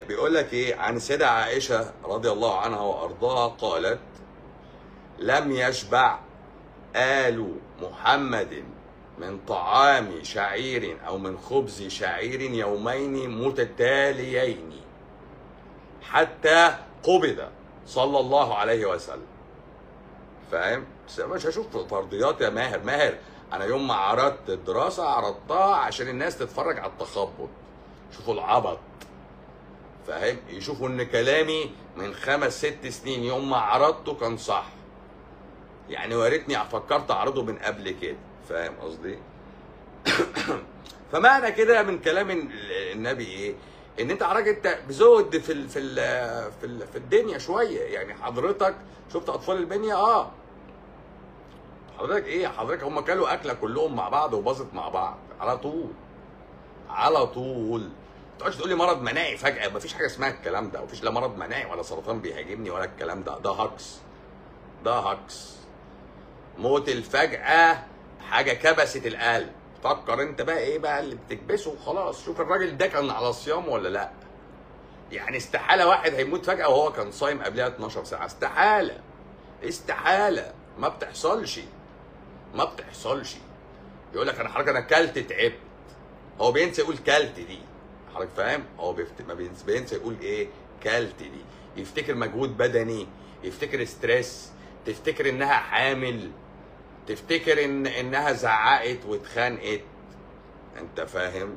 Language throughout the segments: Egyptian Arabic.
بيقول لك ايه عن السيدة عائشة رضي الله عنها وارضاها قالت لم يشبع آل محمد من طعام شعير او من خبز شعير يومين متتاليين حتى قبض صلى الله عليه وسلم فاهم بس أنا مش هشوف فرضيات يا ماهر ماهر انا يوم ما عرضت الدراسه عرضتها عشان الناس تتفرج على التخبط شوفوا العبط فاهم يشوفوا ان كلامي من خمس ست سنين يوم ما عرضته كان صح يعني يا ريتني فكرت اعرضه من قبل كده فاهم قصدي فمعنى كده من كلام ال- النبي ايه ان انت حضرتك انت بزود في ال في ال في, ال في الدنيا شويه يعني حضرتك شفت اطفال البنيه اه حضرتك ايه حضرتك هم كلوا اكله كلهم مع بعض وباظت مع بعض على طول على طول ما تقعدش تقول لي مرض مناعي فجاه مفيش حاجه اسمها الكلام ده مفيش لا مرض مناعي ولا سرطان بيهاجمني ولا الكلام ده ده هكس ده هكس موت الفجأة حاجة كبست القلب فكر انت بقى ايه بقى اللي بتكبسه وخلاص شوف الراجل ده كان على صيام ولا لا يعني استحالة واحد هيموت فجأة وهو كان صايم قبلها 12 ساعة استحالة استحالة ما بتحصلش ما بتحصلش يقول لك انا حضرتك انا كلت تعبت هو بينسى يقول كلت دي حضرتك فاهم هو بيفت... ما بينسى, بينسى يقول ايه كلت دي يفتكر مجهود بدني يفتكر ستريس تفتكر انها حامل تفتكر ان انها زعقت واتخانقت انت فاهم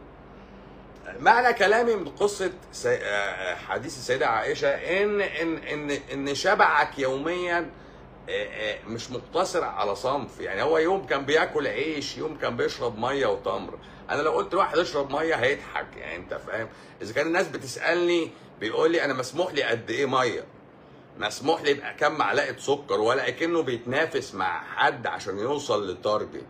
معنى كلامي من قصه سي... آه، حديث السيده عائشه ان ان ان ان شبعك يوميا آه، آه، مش مقتصر على صنف يعني هو يوم كان بياكل عيش يوم كان بيشرب ميه وتمر انا لو قلت لواحد اشرب ميه هيضحك يعني انت فاهم اذا كان الناس بتسالني بيقول لي انا مسموح لي قد ايه ميه مسموح لي يبقى كام معلقه سكر ولا اكنه بيتنافس مع حد عشان يوصل للتارجت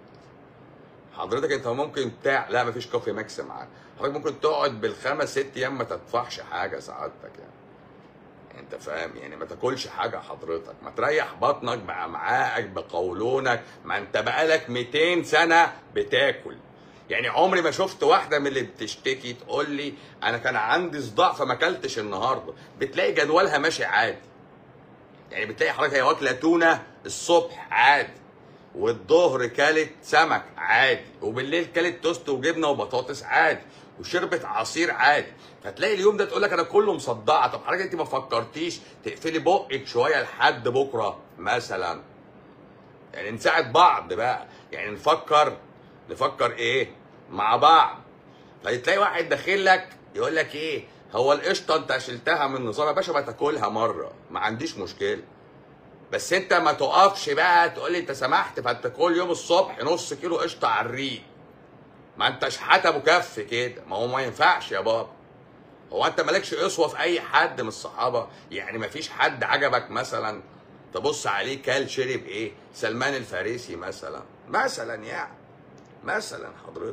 حضرتك انت ممكن بتاع لا مفيش كوفي ماكس معاك حضرتك ممكن تقعد بالخمس ست ايام ما تدفعش حاجه سعادتك يعني انت فاهم يعني ما تاكلش حاجه حضرتك ما تريح بطنك بامعائك بقولونك ما انت بقالك 200 سنه بتاكل يعني عمري ما شفت واحده من اللي بتشتكي تقول لي انا كان عندي صداع فما اكلتش النهارده بتلاقي جدولها ماشي عادي يعني بتلاقي حضرتك هي واكله تونه الصبح عادي والظهر كلت سمك عادي وبالليل كلت توست وجبنه وبطاطس عادي وشربت عصير عادي فتلاقي اليوم ده تقول لك انا كله مصدعه طب حضرتك انت ما فكرتيش تقفلي بقك شويه لحد بكره مثلا يعني نساعد بعض بقى يعني نفكر نفكر ايه مع بعض فتلاقي واحد داخل لك يقول لك ايه هو القشطه انت شلتها من النظام يا باشا ما تاكلها مره ما عنديش مشكله بس انت ما تقفش بقى تقول لي انت سمحت فانت كل يوم الصبح نص كيلو قشطه على الريق ما انتش حتى مكف كده ما هو ما ينفعش يا بابا هو انت مالكش اسوه في اي حد من الصحابه يعني ما فيش حد عجبك مثلا تبص عليه كل شرب ايه سلمان الفارسي مثلا مثلا يعني مثلا حضرتك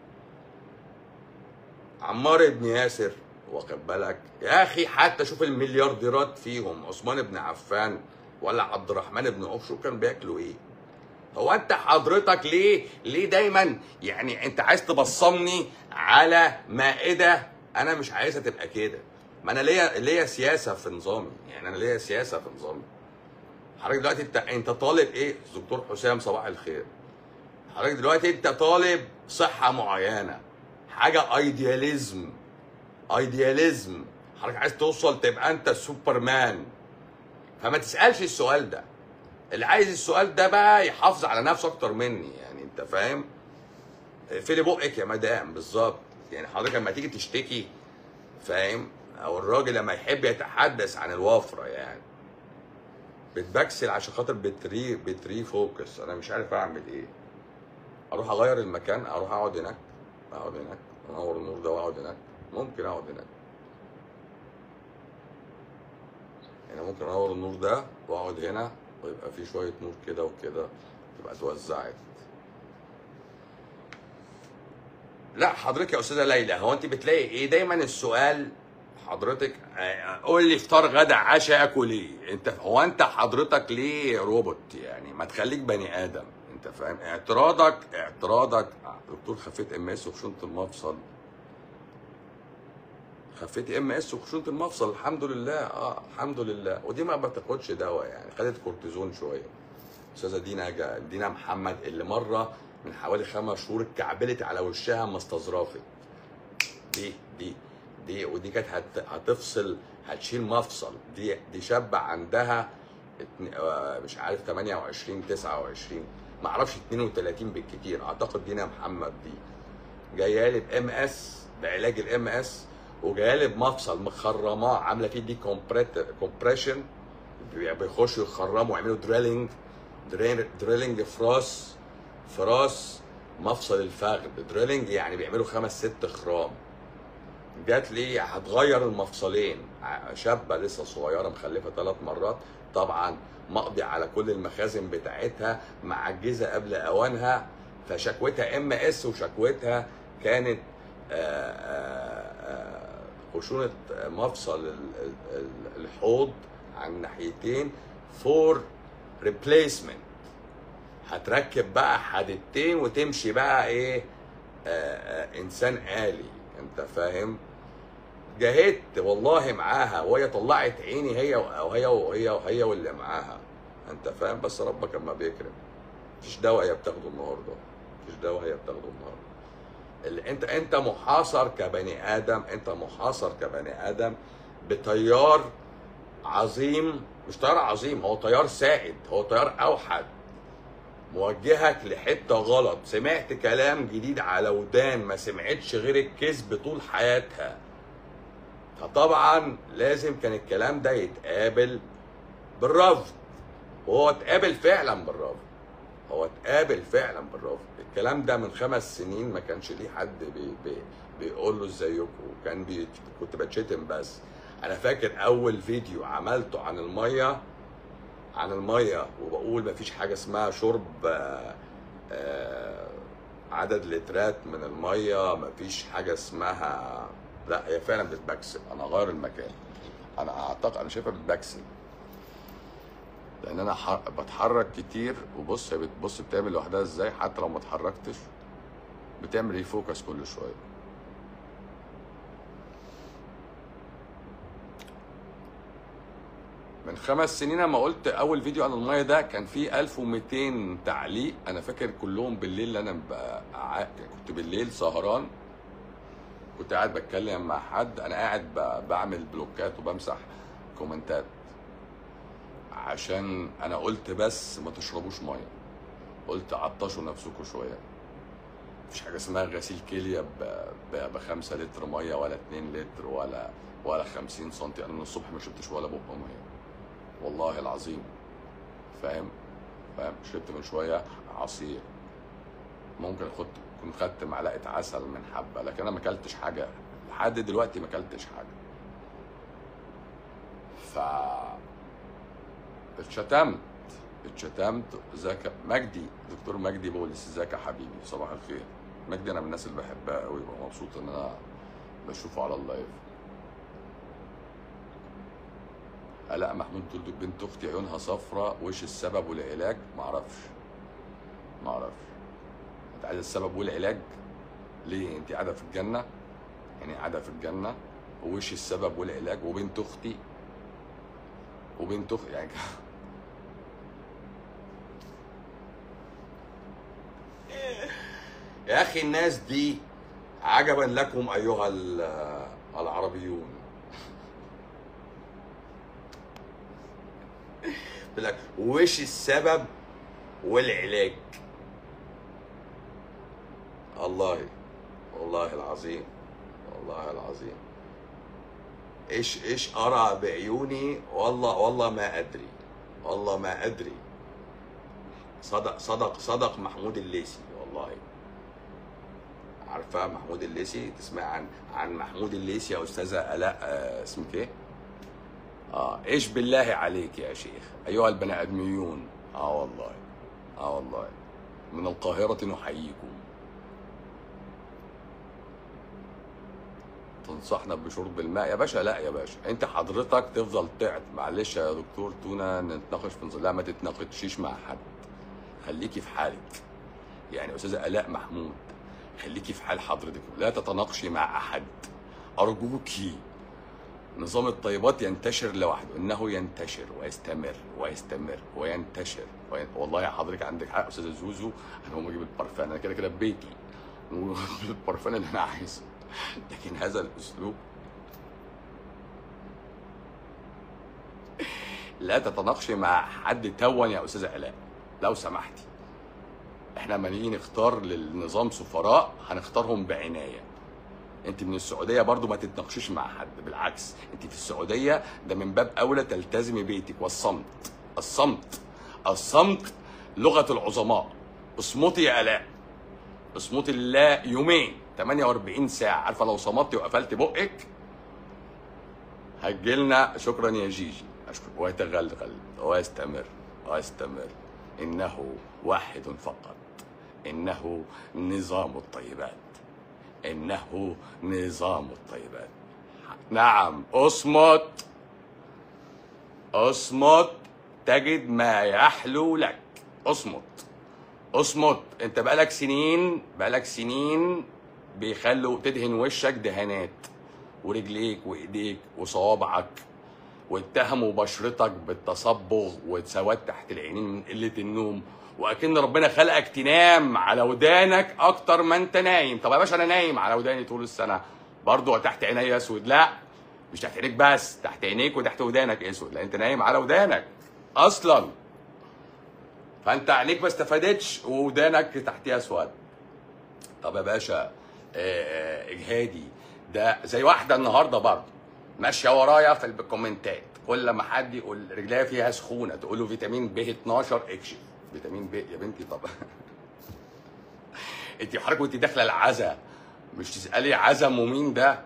عمار بن ياسر واخد بالك يا اخي حتى شوف المليارديرات فيهم عثمان بن عفان ولا عبد الرحمن بن عوف شوف كانوا بياكلوا ايه هو انت حضرتك ليه ليه دايما يعني انت عايز تبصمني على مائده انا مش عايزها تبقى كده ما انا ليا ليا سياسه في نظامي يعني انا ليا سياسه في نظامي حضرتك دلوقتي انت انت طالب ايه دكتور حسام صباح الخير حضرتك دلوقتي انت طالب صحه معينه حاجه ايدياليزم ايدياليزم حضرتك عايز توصل تبقى انت السوبرمان فما تسالش السؤال ده اللي عايز السؤال ده بقى يحافظ على نفسه اكتر مني يعني انت فاهم اقفلي بقك يا مدام بالظبط يعني حضرتك لما تيجي تشتكي فاهم او الراجل لما يحب يتحدث عن الوفره يعني بتبكسل عشان خاطر بتري بتري فوكس انا مش عارف اعمل ايه اروح اغير المكان اروح اقعد هناك اقعد هناك انور النور ده واقعد هناك ممكن اقعد هناك يعني ممكن انور النور ده واقعد هنا ويبقى في شويه نور كده وكده تبقى اتوزعت لا حضرتك يا استاذه ليلى هو انت بتلاقي ايه دايما السؤال حضرتك آه، قول لي فطار غدا عشاء اكل ايه انت هو انت حضرتك ليه روبوت يعني ما تخليك بني ادم انت فاهم اعتراضك اعتراضك دكتور خفيت ام اس وخشونه المفصل خفيت ام اس وخشونه المفصل الحمد لله اه الحمد لله ودي ما بتاخدش دواء يعني خدت كورتيزون شويه استاذه دينا جا دينا محمد اللي مره من حوالي خمس شهور اتكعبلت على وشها ما استظرفت دي دي دي ودي كانت هت هتفصل هتشيل مفصل دي دي شابه عندها اتن- آه، مش عارف 28 29 ما اعرفش 32 بالكتير اعتقد دينا محمد دي جايه لي بام اس بعلاج الام اس وجايه لي بمفصل مخرماه عامله فيه دي كومبريشن بيخشوا يخرموا ويعملوا دريلنج دريلنج في راس في راس مفصل الفخذ دريلنج يعني بيعملوا خمس ست خرام جات لي هتغير المفصلين ع- شابه لسه صغيره مخلفه ثلاث مرات طبعا مقضي على كل المخازن بتاعتها معجزه قبل اوانها فشكوتها ام اس وشكوتها كانت آه، آه، آه، خشونه مفصل ال- ال- ال- الحوض عن الناحيتين فور ريبليسمنت هتركب بقى حدتين وتمشي بقى ايه آه آه انسان آلي انت فاهم جاهدت والله معاها وهي طلعت عيني هي وهي وهي وهي واللي معاها انت فاهم بس ربك اما بيكرم مفيش دواء هي بتاخده النهارده مفيش دواء هي بتاخده النهارده اللي انت انت محاصر كبني ادم انت محاصر كبني ادم بتيار عظيم مش تيار عظيم هو تيار سائد هو تيار اوحد موجهك لحته غلط سمعت كلام جديد على ودان ما سمعتش غير الكذب طول حياتها فطبعا لازم كان الكلام ده يتقابل بالرفض وهو اتقابل فعلا بالرفض هو اتقابل فعلا بالرفض الكلام ده من خمس سنين ما كانش ليه حد بي بي بيقول له ازيكم كان بي كنت بتشتم بس انا فاكر اول فيديو عملته عن الميه عن الميه وبقول مفيش حاجه اسمها شرب آه، آه، عدد لترات من الميه مفيش حاجه اسمها لا هي فعلا بتبكسب انا اغير المكان انا اعتقد انا شايفها بتبكسب لان انا ح- بتحرك كتير وبص هي بتبص بتعمل لوحدها ازاي حتى لو ما اتحركتش بتعمل ريفوكس كل شويه من خمس سنين لما قلت اول فيديو عن الميه ده كان فيه 1200 تعليق انا فاكر كلهم بالليل اللي انا بقى ع- كنت بالليل سهران كنت قاعد بتكلم مع حد انا قاعد ب- بعمل بلوكات وبمسح كومنتات عشان انا قلت بس ما تشربوش ميه قلت عطشوا نفسكم شويه مفيش حاجه اسمها غسيل كليه ب- ب- بخمسة لتر ميه ولا 2 لتر ولا ولا 50 سم انا من الصبح ما شربتش ولا بق ميه والله العظيم فاهم فاهم شربت من شويه عصير ممكن خدت كنت خدت معلقه عسل من حبه لكن انا ما اكلتش حاجه لحد دلوقتي ما اكلتش حاجه ف اتشتمت اتشتمت ازيك مجدي دكتور مجدي بولس ازيك يا حبيبي صباح الخير مجدي انا من الناس اللي بحبها قوي ببقى مبسوط ان انا بشوفه على اللايف الاء محمود تقول لك بنت اختي عيونها صفرة وش السبب والعلاج معرفش معرفش انت عايز السبب والعلاج ليه انت قاعده في الجنه يعني قاعده في الجنه ووش السبب والعلاج وبنت اختي وبنت اختي يعني يا اخي الناس دي عجبا لكم ايها ال- العربيون يقول لك وش السبب والعلاج الله والله العظيم والله العظيم ايش ايش ارى بعيوني والله والله ما ادري والله ما ادري صدق صدق صدق محمود الليثي والله عارفه محمود الليثي تسمع عن عن محمود الليثي يا استاذه الاء آه، اسمك ايه؟ اه ايش بالله عليك يا شيخ ايها البني ادميون اه والله اه والله من القاهرة نحييكم تنصحنا بشرب الماء يا باشا لا يا باشا انت حضرتك تفضل تعت معلش يا دكتور تونا نتناقش في نظام لا ما تتناقشيش مع حد خليكي في حالك يعني استاذه الاء محمود خليكي في حال حضرتك لا تتناقشي مع احد ارجوكي نظام الطيبات ينتشر لوحده انه ينتشر ويستمر ويستمر وينتشر وين... والله يا حضرتك عندك حق استاذ زوزو انا هقوم اجيب البرفان انا كده كده في بيتي البرفان اللي انا عايزه لكن هذا الاسلوب لا تتناقشي مع حد تون يا استاذه الاء لو سمحتي احنا لما نيجي نختار للنظام سفراء هنختارهم بعنايه انت من السعوديه برضو ما تتناقشيش مع حد بالعكس انت في السعوديه ده من باب اولى تلتزمي بيتك والصمت الصمت الصمت لغه العظماء اصمتي يا الاء اصمتي لله يومين 48 ساعه عارفه لو صمتي وقفلت بقك هتجيلنا شكرا يا جيجي أشكر ويتغلغل ويستمر ويستمر إنه واحد فقط إنه نظام الطيبات إنه نظام الطيبات نعم اصمت اصمت تجد ما يحلو لك اصمت اصمت انت بقالك سنين بقالك سنين بيخلوا تدهن وشك دهانات ورجليك وايديك وصوابعك واتهموا بشرتك بالتصبغ وسواد تحت العينين من قله النوم واكن ربنا خلقك تنام على ودانك اكتر ما انت نايم طب يا باشا انا نايم على وداني طول السنه برضه تحت عيني اسود لا مش تحت عينيك بس تحت عينيك وتحت ودانك اسود لان انت نايم على ودانك اصلا فانت عينيك ما استفادتش وودانك تحتيها اسود طب يا باشا آه، آه، اجهادي ده زي واحده النهارده برضه ماشيه ورايا في الكومنتات كل ما حد يقول رجليها فيها سخونه تقول له فيتامين ب 12 اكشف فيتامين ب يا بنتي طب انت حضرتك وانت داخله العزا مش تسالي عزم ومين ده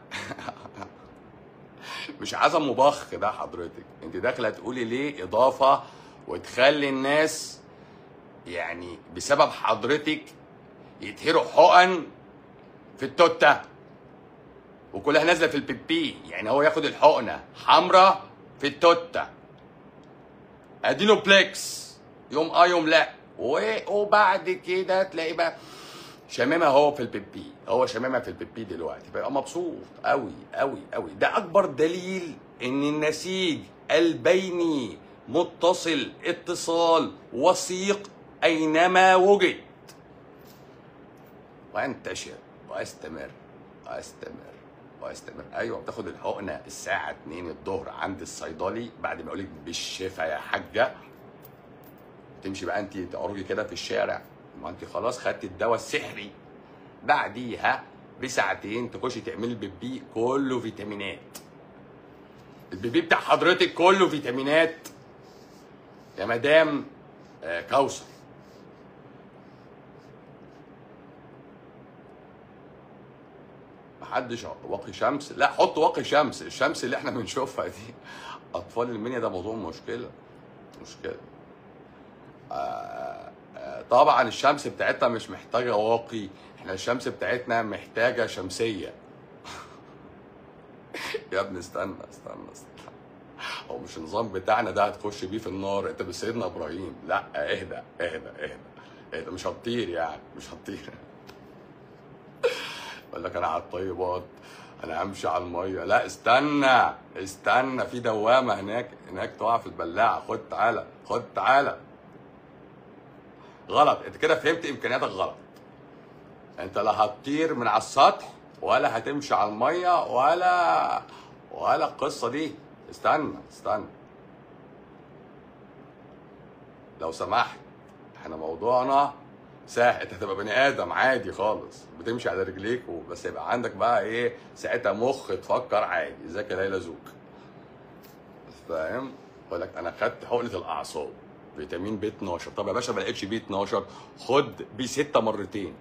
مش عزم مبخ ده حضرتك انت داخله تقولي ليه اضافه وتخلي الناس يعني بسبب حضرتك يتهروا حقن في التوته وكلها نازله في البيبي يعني هو ياخد الحقنه حمراء في التوته ادينو بليكس يوم اه يوم لا و- وبعد كده تلاقي بقى شمامه هو في البيبي هو شمامه في البيبي دلوقتي بقى مبسوط قوي قوي قوي ده اكبر دليل ان النسيج البيني متصل اتصال وثيق اينما وجد وانتشر واستمر واستمر واستمر ايوه بتاخد الحقنه الساعه 2 الظهر عند الصيدلي بعد ما يقول لك بالشفا يا حاجه تمشي بقى انت تعرجي كده في الشارع ما انت خلاص خدتي الدواء السحري بعديها بساعتين تخشي تعملي البيبي كله فيتامينات البيبي بتاع حضرتك كله فيتامينات يا مدام آه، كوثر محدش واقي شمس لا حط واقي شمس الشمس اللي احنا بنشوفها دي اطفال المنيا ده موضوع مشكله مشكله آه آه طبعا الشمس بتاعتنا مش محتاجه واقي احنا الشمس بتاعتنا محتاجه شمسيه يا ابني استنى استنى استنى هو مش النظام بتاعنا ده هتخش بيه في النار انت بسيدنا ابراهيم لا اهدى اهدى اهدى اهدى مش هتطير يعني مش هتطير يقول لك انا على الطيبات انا همشي على الميه لا استنى استنى في دوامه هناك هناك تقع في البلاعه خد تعالى خد تعالى غلط انت كده فهمت امكانياتك غلط انت لا هتطير من على السطح ولا هتمشي على الميه ولا ولا القصه دي استنى استنى لو سمحت احنا موضوعنا سهل انت هتبقى بني ادم عادي خالص بتمشي على رجليك بس يبقى عندك بقى ايه ساعتها مخ تفكر عادي ازيك يا ليلى زوك فاهم بقول لك انا خدت حقنه الاعصاب فيتامين بي 12 طب يا باشا ما لقيتش بي 12 خد بي 6 مرتين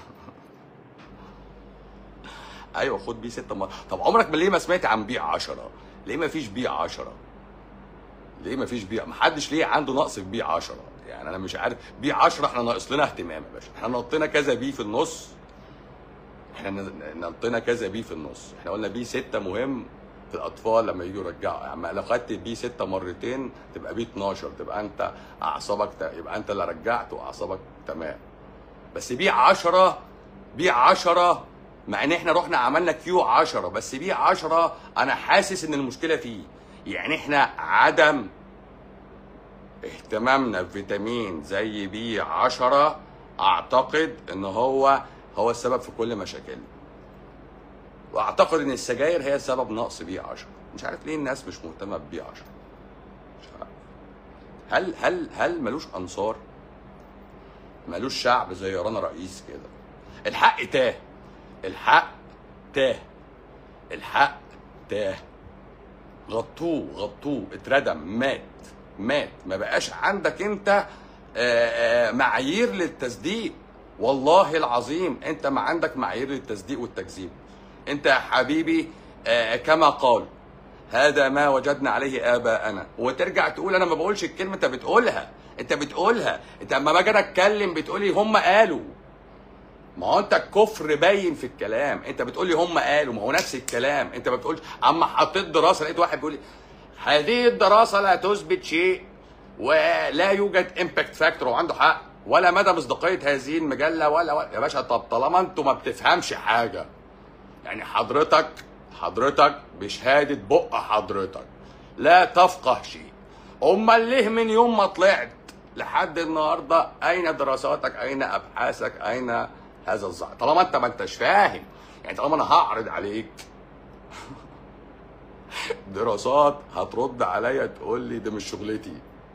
ايوه خد بي 6 مرات طب عمرك ما ليه ما سمعت عن بي 10 ليه ما فيش بي 10 ليه ما فيش بي محدش ليه عنده نقص في بي 10 يعني انا مش عارف بي 10 احنا ناقص لنا اهتمام يا باشا احنا نطينا كذا بي في النص احنا ن- نطينا كذا بي في النص احنا قلنا بي 6 مهم في الاطفال لما يجوا يرجعوا يعني لو خدت بي 6 مرتين تبقى بي 12 تبقى انت اعصابك ت- يبقى انت اللي رجعت واعصابك تمام بس بي 10 بي 10 مع ان احنا رحنا عملنا كيو 10 بس بي 10 انا حاسس ان المشكله فيه يعني احنا عدم اهتمامنا بفيتامين زي بي 10 اعتقد ان هو هو السبب في كل مشاكلنا واعتقد ان السجاير هي سبب نقص بي 10 مش عارف ليه الناس مش مهتمه ببي 10 مش عارف هل هل هل ملوش انصار ملوش شعب زي رنا رئيس كده الحق تاه الحق تاه الحق تاه غطوه غطوه اتردم مات مات ما بقاش عندك انت آه، آه، معايير للتصديق والله العظيم انت ما عندك معايير للتصديق والتكذيب انت يا حبيبي آه، كما قال هذا ما وجدنا عليه اباءنا وترجع تقول انا ما بقولش الكلمه انت بتقولها انت بتقولها انت اما باجي أنا اتكلم بتقولي هم قالوا ما هو انت الكفر باين في الكلام انت بتقولي هم قالوا ما هو نفس الكلام انت ما بتقولش اما حطيت دراسه لقيت واحد بيقول لي هذه الدراسه لا تثبت شيء ولا يوجد امباكت فاكتور وعنده حق ولا مدى مصداقيه هذه المجله ولا, ولا يا باشا طب طالما انتوا ما بتفهمش حاجه يعني حضرتك حضرتك بشهاده بق حضرتك لا تفقه شيء امال ليه من يوم ما طلعت لحد النهارده اين دراساتك اين ابحاثك اين هذا الظاهر طالما انت ما انتش فاهم يعني طالما انا هعرض عليك دراسات هترد عليا تقول لي ده مش شغلتي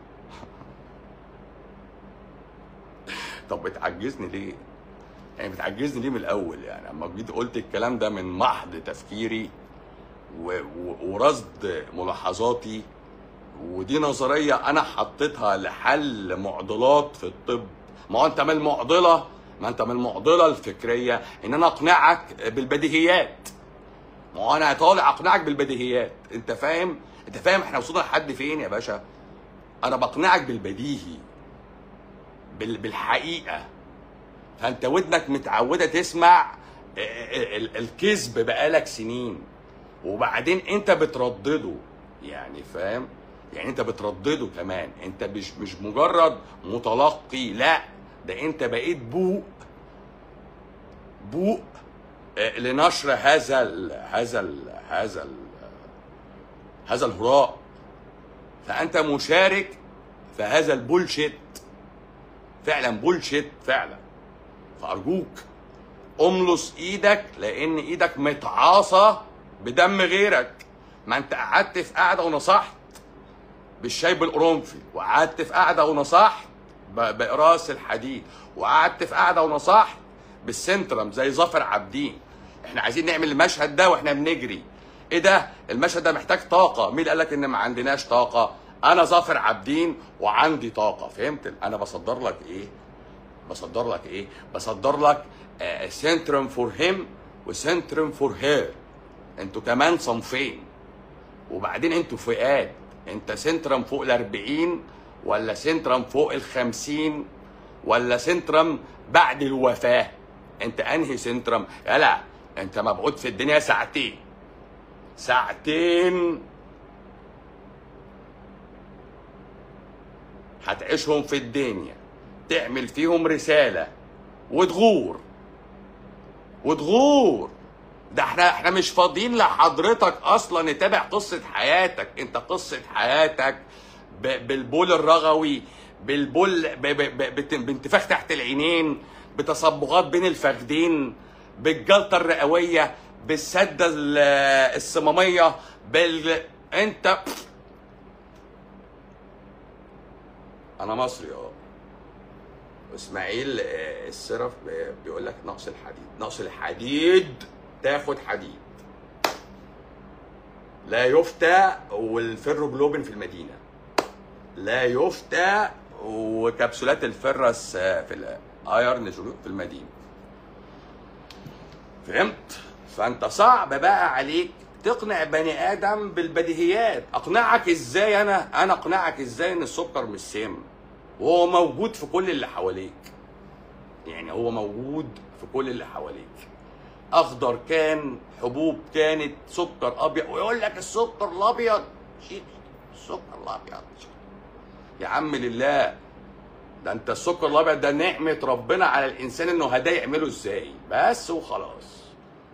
طب بتعجزني ليه يعني بتعجزني ليه من الاول يعني اما جيت قلت الكلام ده من محض تفكيري و... و... ورصد ملاحظاتي ودي نظريه انا حطيتها لحل معضلات في الطب ما هو انت من المعضله ما انت من المعضله الفكريه ان انا اقنعك بالبديهيات ما هو انا طالع اقنعك بالبديهيات انت فاهم انت فاهم احنا وصلنا لحد فين يا باشا انا بقنعك بالبديهي بال... بالحقيقه فانت ودنك متعوده تسمع ال- ال- الكذب بقالك سنين وبعدين انت بتردده يعني فاهم يعني انت بتردده كمان انت مش مش مجرد متلقي لا ده انت بقيت بوق بوق آه، لنشر هذا ال هذا ال هذا ال هذا الهراء فانت مشارك في هذا البولشيت فعلا بولشيت فعلا فارجوك املص ايدك لان ايدك متعاصى بدم غيرك ما انت قعدت في قعده ونصحت بالشاي بالقرنفل وقعدت في قعده ونصحت ب- باقراص الحديد وقعدت في قعده ونصحت بالسنترم زي ظافر عابدين احنا عايزين نعمل المشهد ده واحنا بنجري ايه ده المشهد ده محتاج طاقه مين اللي قال لك ان ما عندناش طاقه انا ظافر عابدين وعندي طاقه فهمت انا بصدر لك ايه بصدر لك ايه بصدر لك سنترم فور هيم وسنترم فور هير انتوا كمان صنفين وبعدين انتوا فئات انت سنترم فوق ال 40 ولا سنترم فوق ال 50 ولا سنترم بعد الوفاه انت انهي سنترم يلا انت مبعوث في الدنيا ساعتين ساعتين هتعيشهم في الدنيا تعمل فيهم رسالة وتغور وتغور ده احنا احنا مش فاضيين لحضرتك اصلا نتابع قصة حياتك انت قصة حياتك ب- بالبول الرغوي بالبول ب- ب- ب- بت- بانتفاخ تحت العينين بتصبغات بين الفخدين بالجلطة الرئوية بالسدة ال- الصمامية بال انت انا مصري اه اسماعيل آه، السرف آه، بيقول لك نقص الحديد نقص الحديد تاخد حديد لا يفتى والفيروجلوبين في المدينه لا يفتى وكبسولات الفرس آه، في الايرن في المدينه فهمت فانت صعب بقى عليك تقنع بني ادم بالبديهيات اقنعك ازاي انا انا اقنعك ازاي ان السكر مش سم وهو موجود في كل اللي حواليك يعني هو موجود في كل اللي حواليك اخضر كان حبوب كانت سكر ابيض ويقول لك السكر الابيض شيل السكر الابيض يا عم لله ده انت السكر الابيض ده نعمه ربنا على الانسان انه هداه يعمله ازاي بس وخلاص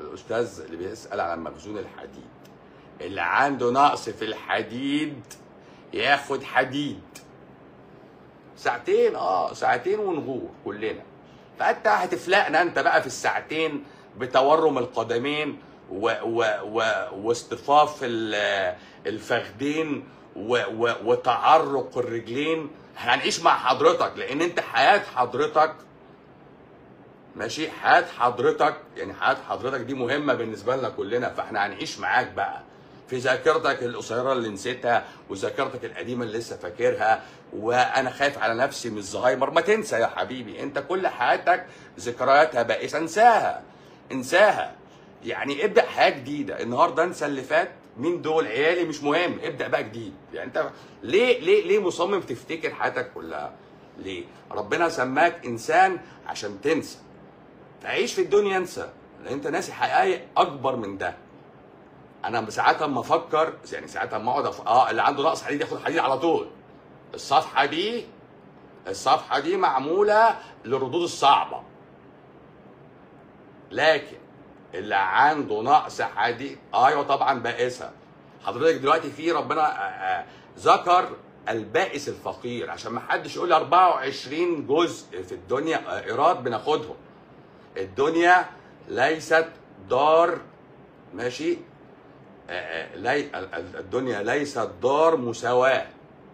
الاستاذ اللي بيسال على مخزون الحديد اللي عنده نقص في الحديد ياخد حديد ساعتين اه ساعتين ونغور كلنا فانت هتفلقنا انت بقى في الساعتين بتورم القدمين و و و واصطفاف ال- الفخدين و و وتعرق الرجلين هنعيش مع حضرتك لان انت حياه حضرتك ماشي حياه حضرتك يعني حياه حضرتك دي مهمه بالنسبه لنا كلنا فاحنا هنعيش معاك بقى في ذاكرتك القصيره اللي نسيتها وذاكرتك القديمه اللي لسه فاكرها وانا خايف على نفسي من الزهايمر ما تنسى يا حبيبي انت كل حياتك ذكرياتها بائسه انساها انساها يعني ابدا حياه جديده النهارده انسى اللي فات مين دول عيالي مش مهم ابدا بقى جديد يعني انت ليه ليه ليه مصمم تفتكر حياتك كلها ليه ربنا سماك انسان عشان تنسى تعيش في الدنيا انسى لان انت ناسي حقائق اكبر من ده انا ساعات اما افكر يعني ساعات اما اقعد أف... اه اللي عنده نقص حديد ياخد حديد على طول الصفحه دي الصفحه دي معموله للردود الصعبه لكن اللي عنده نقص حديد ايوه طبعا بائسه حضرتك دلوقتي في ربنا آه، آه، ذكر البائس الفقير عشان ما حدش يقول لي 24 جزء في الدنيا آه، ايراد بناخدهم الدنيا ليست دار ماشي آه، آه، لي ال- ال- الدنيا ليست دار مساواة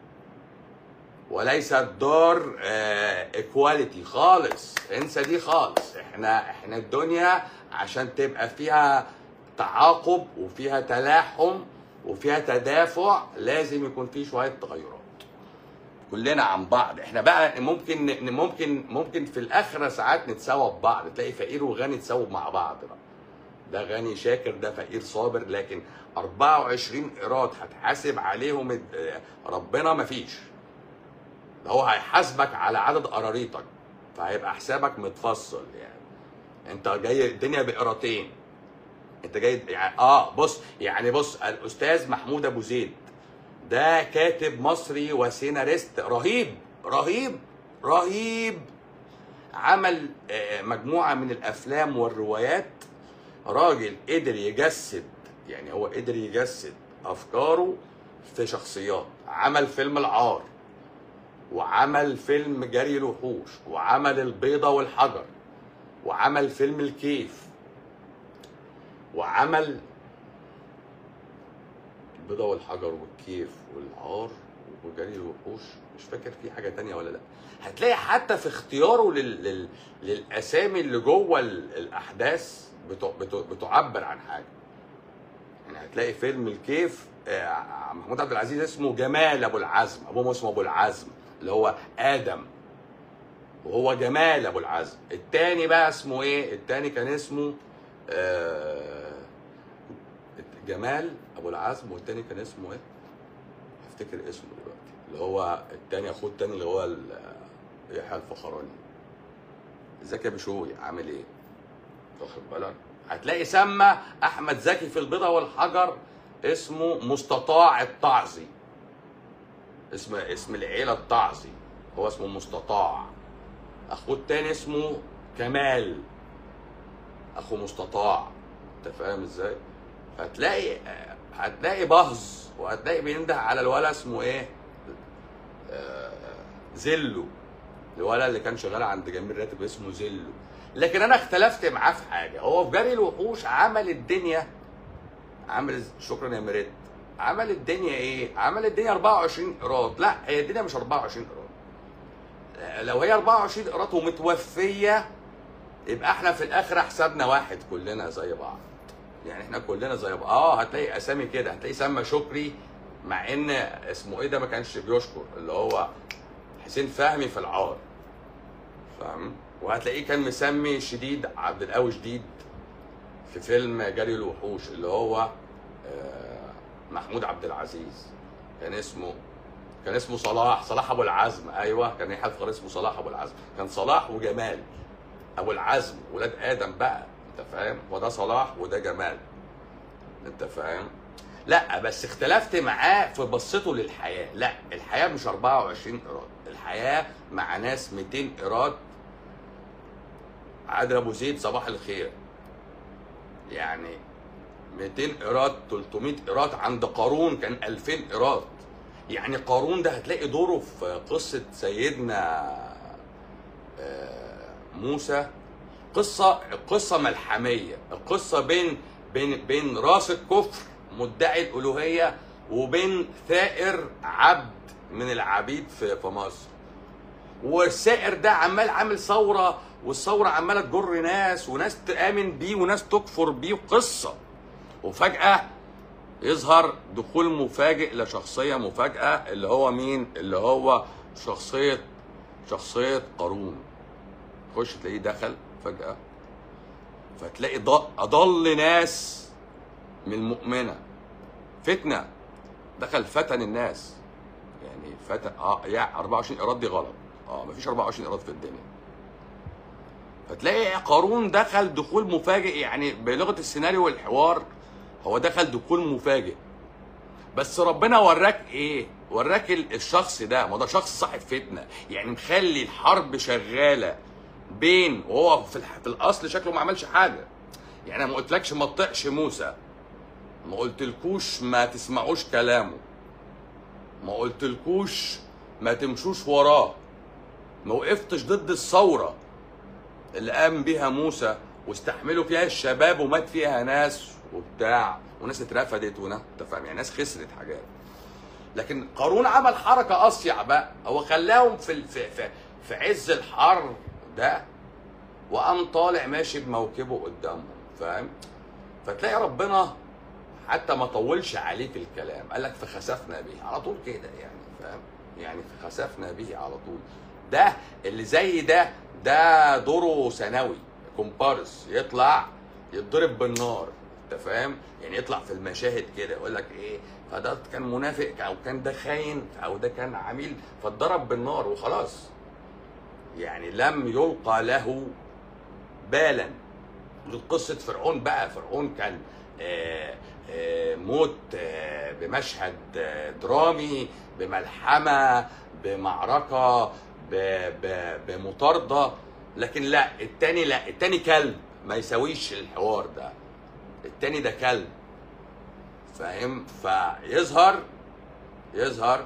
وليست دار ايكواليتي خالص انسى دي خالص احنا احنا الدنيا عشان تبقى فيها تعاقب وفيها تلاحم وفيها تدافع لازم يكون في شويه تغيرات كلنا عن بعض احنا بقى ممكن ن- ممكن ممكن في الاخره ساعات نتساوى ببعض تلاقي فقير وغني تساووا مع بعض بقى ده غني شاكر ده فقير صابر لكن 24 ايراد هتحاسب عليهم ال- ربنا مفيش ده هو هيحاسبك على عدد قراريطك فهيبقى حسابك متفصل يعني انت جاي الدنيا بقيرتين انت جاي يعني اه بص يعني بص الاستاذ محمود ابو زيد ده كاتب مصري وسيناريست رهيب رهيب رهيب عمل آه، مجموعه من الافلام والروايات راجل قدر يجسد يعني هو قدر يجسد افكاره في شخصيات عمل فيلم العار وعمل فيلم جري الوحوش وعمل البيضة والحجر وعمل فيلم الكيف وعمل البيضة والحجر والكيف والعار وجري الوحوش مش فاكر في حاجة تانية ولا لا هتلاقي حتى في اختياره لل... لل... للأسامي اللي جوه ال- الأحداث بتع... بتع... بتعبر عن حاجة يعني هتلاقي فيلم الكيف آه، محمود عبد العزيز اسمه جمال ابو العزم ابوه اسمه ابو العزم اللي هو ادم وهو جمال ابو العزم التاني بقى اسمه ايه التاني كان اسمه آه جمال ابو العزم والتاني كان اسمه ايه هفتكر اسمه دلوقتي اللي هو التاني اخوه التاني اللي هو ال- يحيى الفخراني ازيك يا بشوي عامل ايه واخد بالك هتلاقي سمى احمد زكي في البيضه والحجر اسمه مستطاع الطعزي اسم اسم العيله الطعزي هو اسمه مستطاع اخوه التاني اسمه كمال اخو مستطاع انت فاهم ازاي هتلاقي هتلاقي بهز وهتلاقي بينده على الولد اسمه ايه آه، زلو الولد اللي كان شغال عند جميل راتب اسمه زلو لكن انا اختلفت معاه في حاجه هو في جري الوحوش عمل الدنيا عمل شكرا يا مريت عمل الدنيا ايه عمل الدنيا 24 قيراط لا هي الدنيا مش 24 قيراط لو هي 24 قيراط ومتوفيه يبقى احنا في الاخر حسابنا واحد كلنا زي بعض يعني احنا كلنا زي بعض اه هتلاقي اسامي كده هتلاقي سما شكري مع ان اسمه ايه ده ما كانش بيشكر اللي هو حسين فهمي في العار فاهم وهتلاقيه كان مسمي شديد عبد القوي شديد في فيلم جري الوحوش اللي هو آه، محمود عبد العزيز كان اسمه كان اسمه صلاح صلاح ابو العزم ايوه كان يحيى الفخر اسمه صلاح ابو العزم كان صلاح وجمال ابو العزم ولاد ادم بقى انت فاهم وده صلاح وده جمال انت فاهم لا بس اختلفت معاه في بصته للحياه لا الحياه مش 24 ايراد الحياه مع ناس 200 ايراد عادل ابو زيد صباح الخير يعني 200 قيراط 300 قيراط عند قارون كان 2000 قيراط يعني قارون ده هتلاقي دوره في قصه سيدنا آه، موسى قصه قصه ملحميه القصه بين بين بين راس الكفر مدعي الالوهيه وبين ثائر عبد من العبيد في في مصر والسائر ده عمال عامل ثوره والثوره عماله تجر ناس وناس تامن بيه وناس تكفر بيه قصه وفجاه يظهر دخول مفاجئ لشخصيه مفاجاه اللي هو مين اللي هو شخصيه شخصيه قارون خش تلاقيه دخل فجاه فتلاقي ض- اضل ناس من المؤمنه فتنه دخل فتن الناس يعني فتن اه يعني 24 ايراد دي غلط اه مفيش 24 ايراد في الدنيا فتلاقي قارون دخل دخول مفاجئ يعني بلغه السيناريو والحوار هو دخل دخول مفاجئ بس ربنا وراك ايه وراك ال- الشخص ده ما ده شخص صاحب فتنه يعني مخلي الحرب شغاله بين وهو في, الح... في الاصل شكله ما عملش حاجه يعني انا ما قلتلكش ما تطيعش موسى ما قلتلكوش ما تسمعوش كلامه ما قلتلكوش ما تمشوش وراه ما وقفتش ضد الثوره اللي قام بيها موسى واستحملوا فيها الشباب ومات فيها ناس وبتاع وناس اترفدت وناس انت فاهم يعني ناس خسرت حاجات لكن قارون عمل حركه اصيع بقى هو خلاهم في ال- في في, في عز الحر ده وقام طالع ماشي بموكبه قدامهم فاهم فتلاقي ربنا حتى ما طولش عليه في الكلام قال لك فخسفنا به على طول كده يعني فاهم يعني فخسفنا به على طول ده اللي زي ده ده دوره ثانوي كومبارس يطلع يتضرب بالنار انت فاهم يعني يطلع في المشاهد كده يقول لك ايه فده كان منافق او كان ده خاين او ده كان عميل فاتضرب بالنار وخلاص يعني لم يلقى له بالا قصة فرعون بقى فرعون كان آه، آه، موت آه، بمشهد آه، درامي بملحمة بمعركة ب- ب- بمطاردة لكن لا التاني لا التاني كلب ما يساويش الحوار ده التاني ده كلب فاهم فيظهر يظهر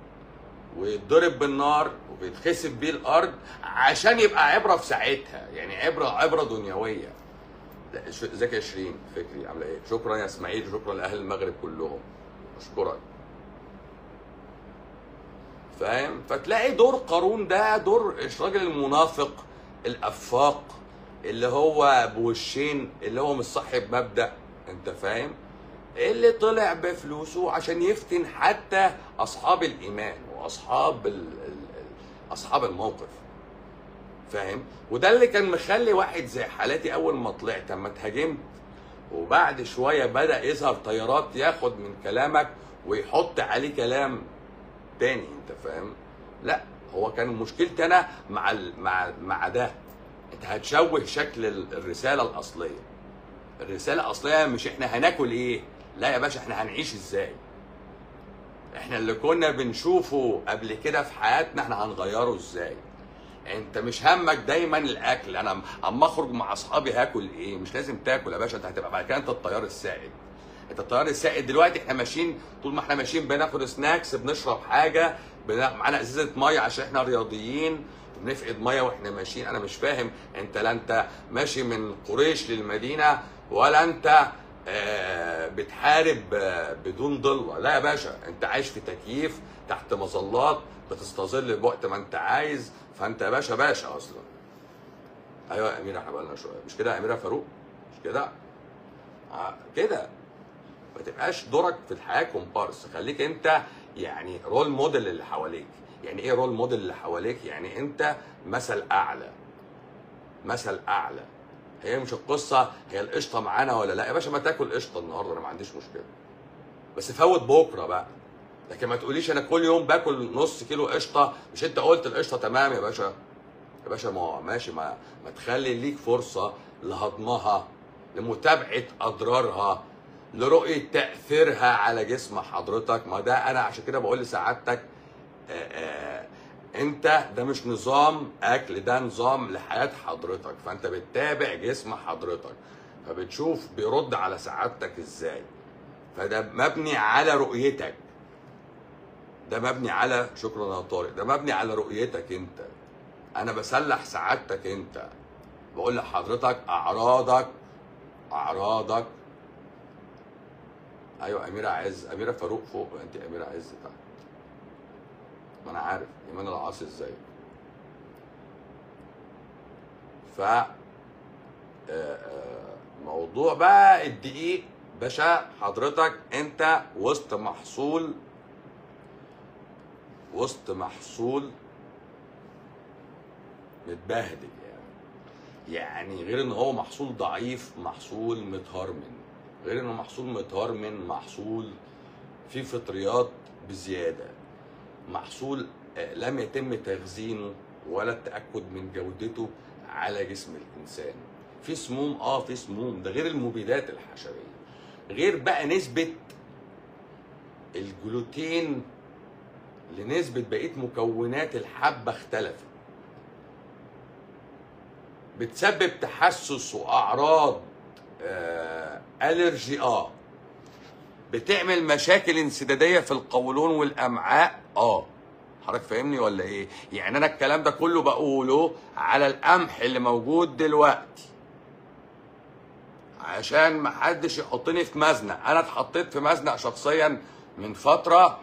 ويتضرب بالنار وبيتخسف بيه الارض عشان يبقى عبره في ساعتها يعني عبره عبره دنيويه لا، ش- ازيك يا شيرين فكري عامله ايه شكرا يا اسماعيل شكرا لاهل المغرب كلهم اشكرك فاهم فتلاقي دور قارون ده دور الراجل المنافق الافاق اللي هو بوشين اللي هو مش صاحب مبدا انت فاهم اللي طلع بفلوسه عشان يفتن حتى اصحاب الايمان واصحاب ال... ال... ال- اصحاب الموقف فاهم وده اللي كان مخلي واحد زي حالاتي اول ما طلعت اما اتهاجمت وبعد شويه بدا يظهر طيارات ياخد من كلامك ويحط عليه كلام تاني انت فاهم لا هو كان مشكلتي انا مع ال... مع مع ده انت هتشوه شكل ال- الرساله الاصليه الرساله الاصليه مش احنا هناكل ايه لا يا باشا احنا هنعيش ازاي احنا اللي كنا بنشوفه قبل كده في حياتنا احنا هنغيره ازاي انت مش همك دايما الاكل انا اما اخرج مع اصحابي هاكل ايه مش لازم تاكل يا باشا انت هتبقى بعد كده انت الطيار السائد انت الطيار السائد دلوقتي احنا ماشيين طول ما احنا ماشيين بناخد سناكس بنشرب حاجه بنا- معانا ازازه ميه عشان احنا رياضيين بنفقد ميه واحنا ماشيين انا مش فاهم انت لا انت ماشي من قريش للمدينه ولا انت آه، بتحارب آه، بدون ضله لا يا باشا انت عايش في تكييف تحت مظلات بتستظل بوقت ما انت عايز فانت يا باشا باشا اصلا ايوه يا اميره احنا بقالنا شويه مش كده يا اميره فاروق مش كده آه، كده ما تبقاش دورك في الحياه كومبارس خليك انت يعني رول موديل اللي حواليك يعني ايه رول موديل اللي حواليك يعني انت مثل اعلى مثل اعلى هي مش القصه هي القشطه معانا ولا لا يا باشا ما تاكل قشطه النهارده انا ما عنديش مشكله بس فوت بكره بقى لكن ما تقوليش انا كل يوم باكل نص كيلو قشطه مش انت قلت القشطه تمام يا باشا يا باشا ما هو ماشي ما ما تخلي ليك فرصه لهضمها لمتابعه اضرارها لرؤيه تاثيرها على جسم حضرتك ما ده انا عشان كده بقول لسعادتك آه، آه، انت ده مش نظام اكل ده نظام لحياه حضرتك فانت بتتابع جسم حضرتك فبتشوف بيرد على سعادتك ازاي فده مبني على رؤيتك ده مبني على شكرا يا طارق ده مبني على رؤيتك انت انا بسلح سعادتك انت بقول لحضرتك اعراضك اعراضك ايوه اميره عز اميره فاروق فوق انت اميره عز تحت ما انا عارف ايمان العاصي ازاي ف آه، آه، موضوع بقى الدقيق باشا حضرتك انت وسط محصول وسط محصول متبهدل يعني يعني غير ان هو محصول ضعيف محصول متهرمن غير انه محصول متهرمن محصول فيه فطريات بزياده محصول آه، لم يتم تخزينه ولا التاكد من جودته على جسم الانسان في سموم اه في سموم ده غير المبيدات الحشريه غير بقى نسبه الجلوتين لنسبه بقيه مكونات الحبه اختلفت بتسبب تحسس واعراض آه الرجي اه بتعمل مشاكل انسداديه في القولون والامعاء اه حضرتك فاهمني ولا ايه يعني انا الكلام ده كله بقوله على القمح اللي موجود دلوقتي عشان ما حدش يحطني في مزنق انا اتحطيت في مزنق شخصيا من فتره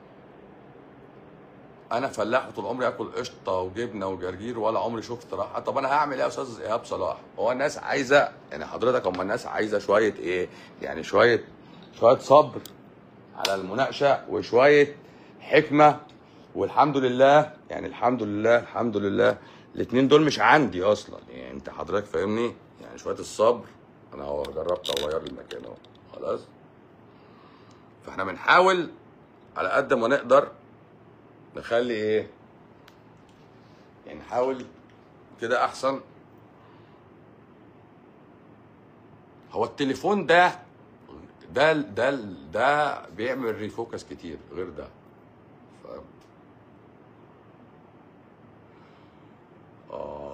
انا فلاح وطول عمري اكل قشطه وجبنه وجرجير ولا عمري شفت راحه طب انا هعمل ايه يا استاذ ايهاب صلاح هو الناس عايزه يعني حضرتك هم الناس عايزه شويه ايه يعني شويه شويه صبر على المناقشه وشويه حكمه والحمد لله يعني الحمد لله الحمد لله الاثنين دول مش عندي اصلا يعني انت حضرتك فاهمني يعني شويه الصبر انا هو جربت اغير المكان اهو خلاص فاحنا بنحاول على قد ما نقدر نخلي ايه يعني نحاول كده احسن هو التليفون ده ده ده ده بيعمل ريفوكس كتير غير ده ف... آه.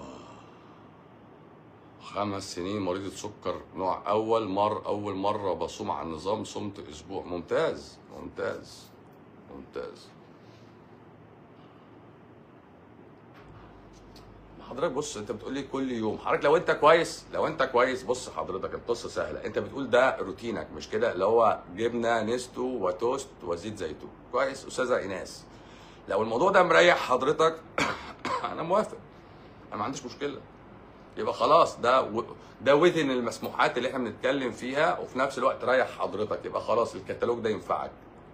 خمس سنين مريضة سكر نوع أول مر أول مرة بصوم على النظام صمت أسبوع ممتاز ممتاز ممتاز حضرتك بص انت بتقول لي كل يوم حضرتك لو انت كويس لو انت كويس بص حضرتك القصه سهله انت بتقول ده روتينك مش كده اللي هو جبنه نستو وتوست وزيت زيتون كويس استاذه ايناس لو الموضوع ده مريح حضرتك انا موافق انا ما عنديش مشكله يبقى خلاص ده و... ده وذن المسموحات اللي احنا بنتكلم فيها وفي نفس الوقت ريح حضرتك يبقى خلاص الكتالوج ده ينفعك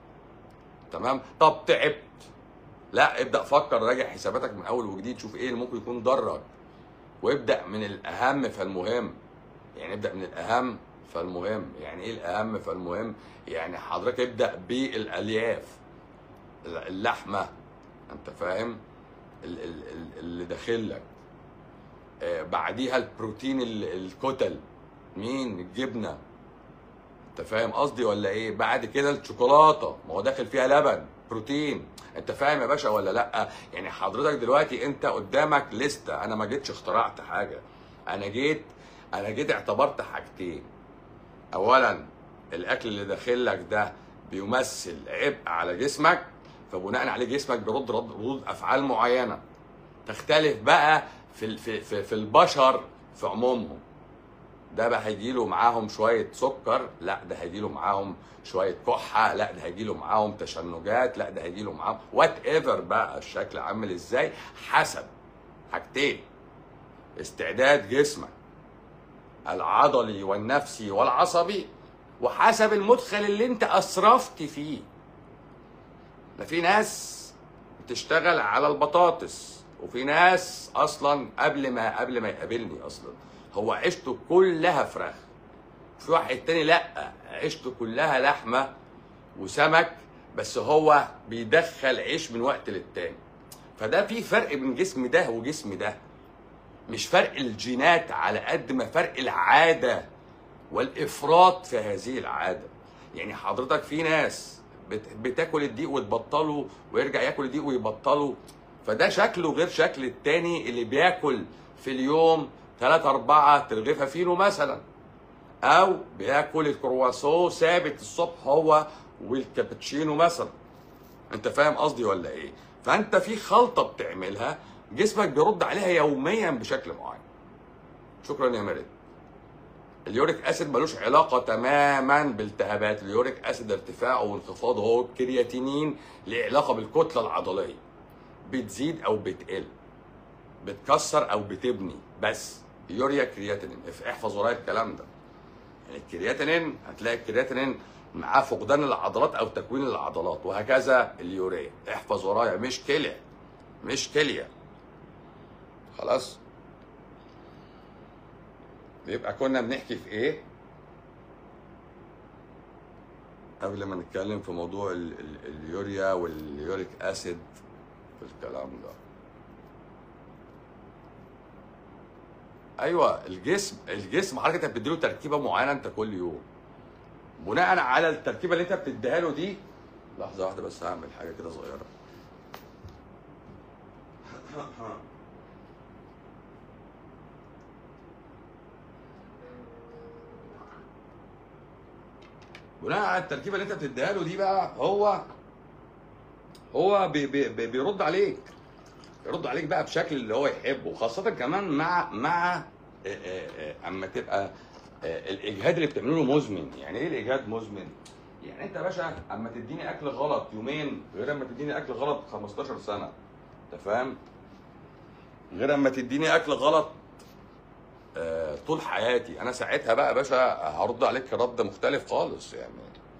تمام طب تعبت لا ابدا فكر راجع حساباتك من اول وجديد شوف ايه اللي ممكن يكون ضرك وابدا من الاهم فالمهم يعني ابدا من الاهم فالمهم يعني ايه الاهم فالمهم يعني حضرتك ابدا بالالياف اللحمه انت فاهم ال- ال- ال- اللي داخل لك آه، بعديها البروتين ال- الكتل مين الجبنه انت فاهم قصدي ولا ايه بعد كده الشوكولاته ما هو داخل فيها لبن بروتين انت فاهم يا باشا ولا لا يعني حضرتك دلوقتي انت قدامك لستة انا ما جيتش اخترعت حاجه انا جيت انا جيت اعتبرت حاجتين اولا الاكل اللي داخل لك ده بيمثل عبء على جسمك فبناء عليه جسمك بيرد رد ردود افعال معينه تختلف بقى في ال- في في, في البشر في عمومهم ده بقى هيجيله معاهم شويه سكر لا ده هيجيله معاهم شويه كحه لا ده هيجيله معاهم تشنجات لا ده هيجيله معاهم وات ايفر بقى الشكل عامل ازاي حسب حاجتين استعداد جسمك العضلي والنفسي والعصبي وحسب المدخل اللي انت اسرفت فيه ده في ناس بتشتغل على البطاطس وفي ناس اصلا قبل ما قبل ما يقابلني اصلا هو عيشته كلها فراخ في واحد تاني لا عيشته كلها لحمه وسمك بس هو بيدخل عيش من وقت للتاني فده في فرق بين جسم ده وجسم ده مش فرق الجينات على قد ما فرق العاده والافراط في هذه العاده يعني حضرتك في ناس بت- بتاكل الدقيق وتبطله ويرجع ياكل الدقيق ويبطله فده شكله غير شكل التاني اللي بياكل في اليوم ثلاثة أربعة ترغيفة فينو مثلا او بياكل الكرواسون ثابت الصبح هو والكابتشينو مثلا انت فاهم قصدي ولا ايه فانت في خلطه بتعملها جسمك بيرد عليها يوميا بشكل معين شكرا يا مريم اليوريك اسيد ملوش علاقه تماما بالتهابات اليوريك اسيد ارتفاعه وانخفاضه هو الكرياتينين ليه علاقه بالكتله العضليه بتزيد او بتقل بتكسر او بتبني بس يوريا كرياتينين اف- احفظ ورايا الكلام ده يعني الكرياتينين هتلاقي الكرياتينين معاه فقدان العضلات او تكوين العضلات وهكذا اليوريا احفظ ورايا مش كليه مش كليه خلاص يبقى كنا بنحكي في ايه قبل ما نتكلم في موضوع ال ال اليوريا واليوريك اسيد والكلام ده ايوه الجسم الجسم حضرتك انت بتديله تركيبه معينه انت كل يوم بناء على التركيبه اللي انت بتديها له دي لحظه واحده بس هعمل حاجه كده صغيره بناء على التركيبه اللي انت بتديها له دي بقى هو هو بي بي بي بيرد عليك يرد عليك بقى بشكل اللي هو يحبه خاصة كمان مع مع آه، آه، آه، اما تبقى آه، الاجهاد اللي بتعمله له مزمن يعني ايه الاجهاد مزمن يعني انت يا باشا اما تديني اكل غلط يومين غير اما تديني اكل غلط 15 سنة انت فاهم غير اما تديني اكل غلط آه، طول حياتي انا ساعتها بقى يا باشا هرد عليك رد مختلف خالص يعني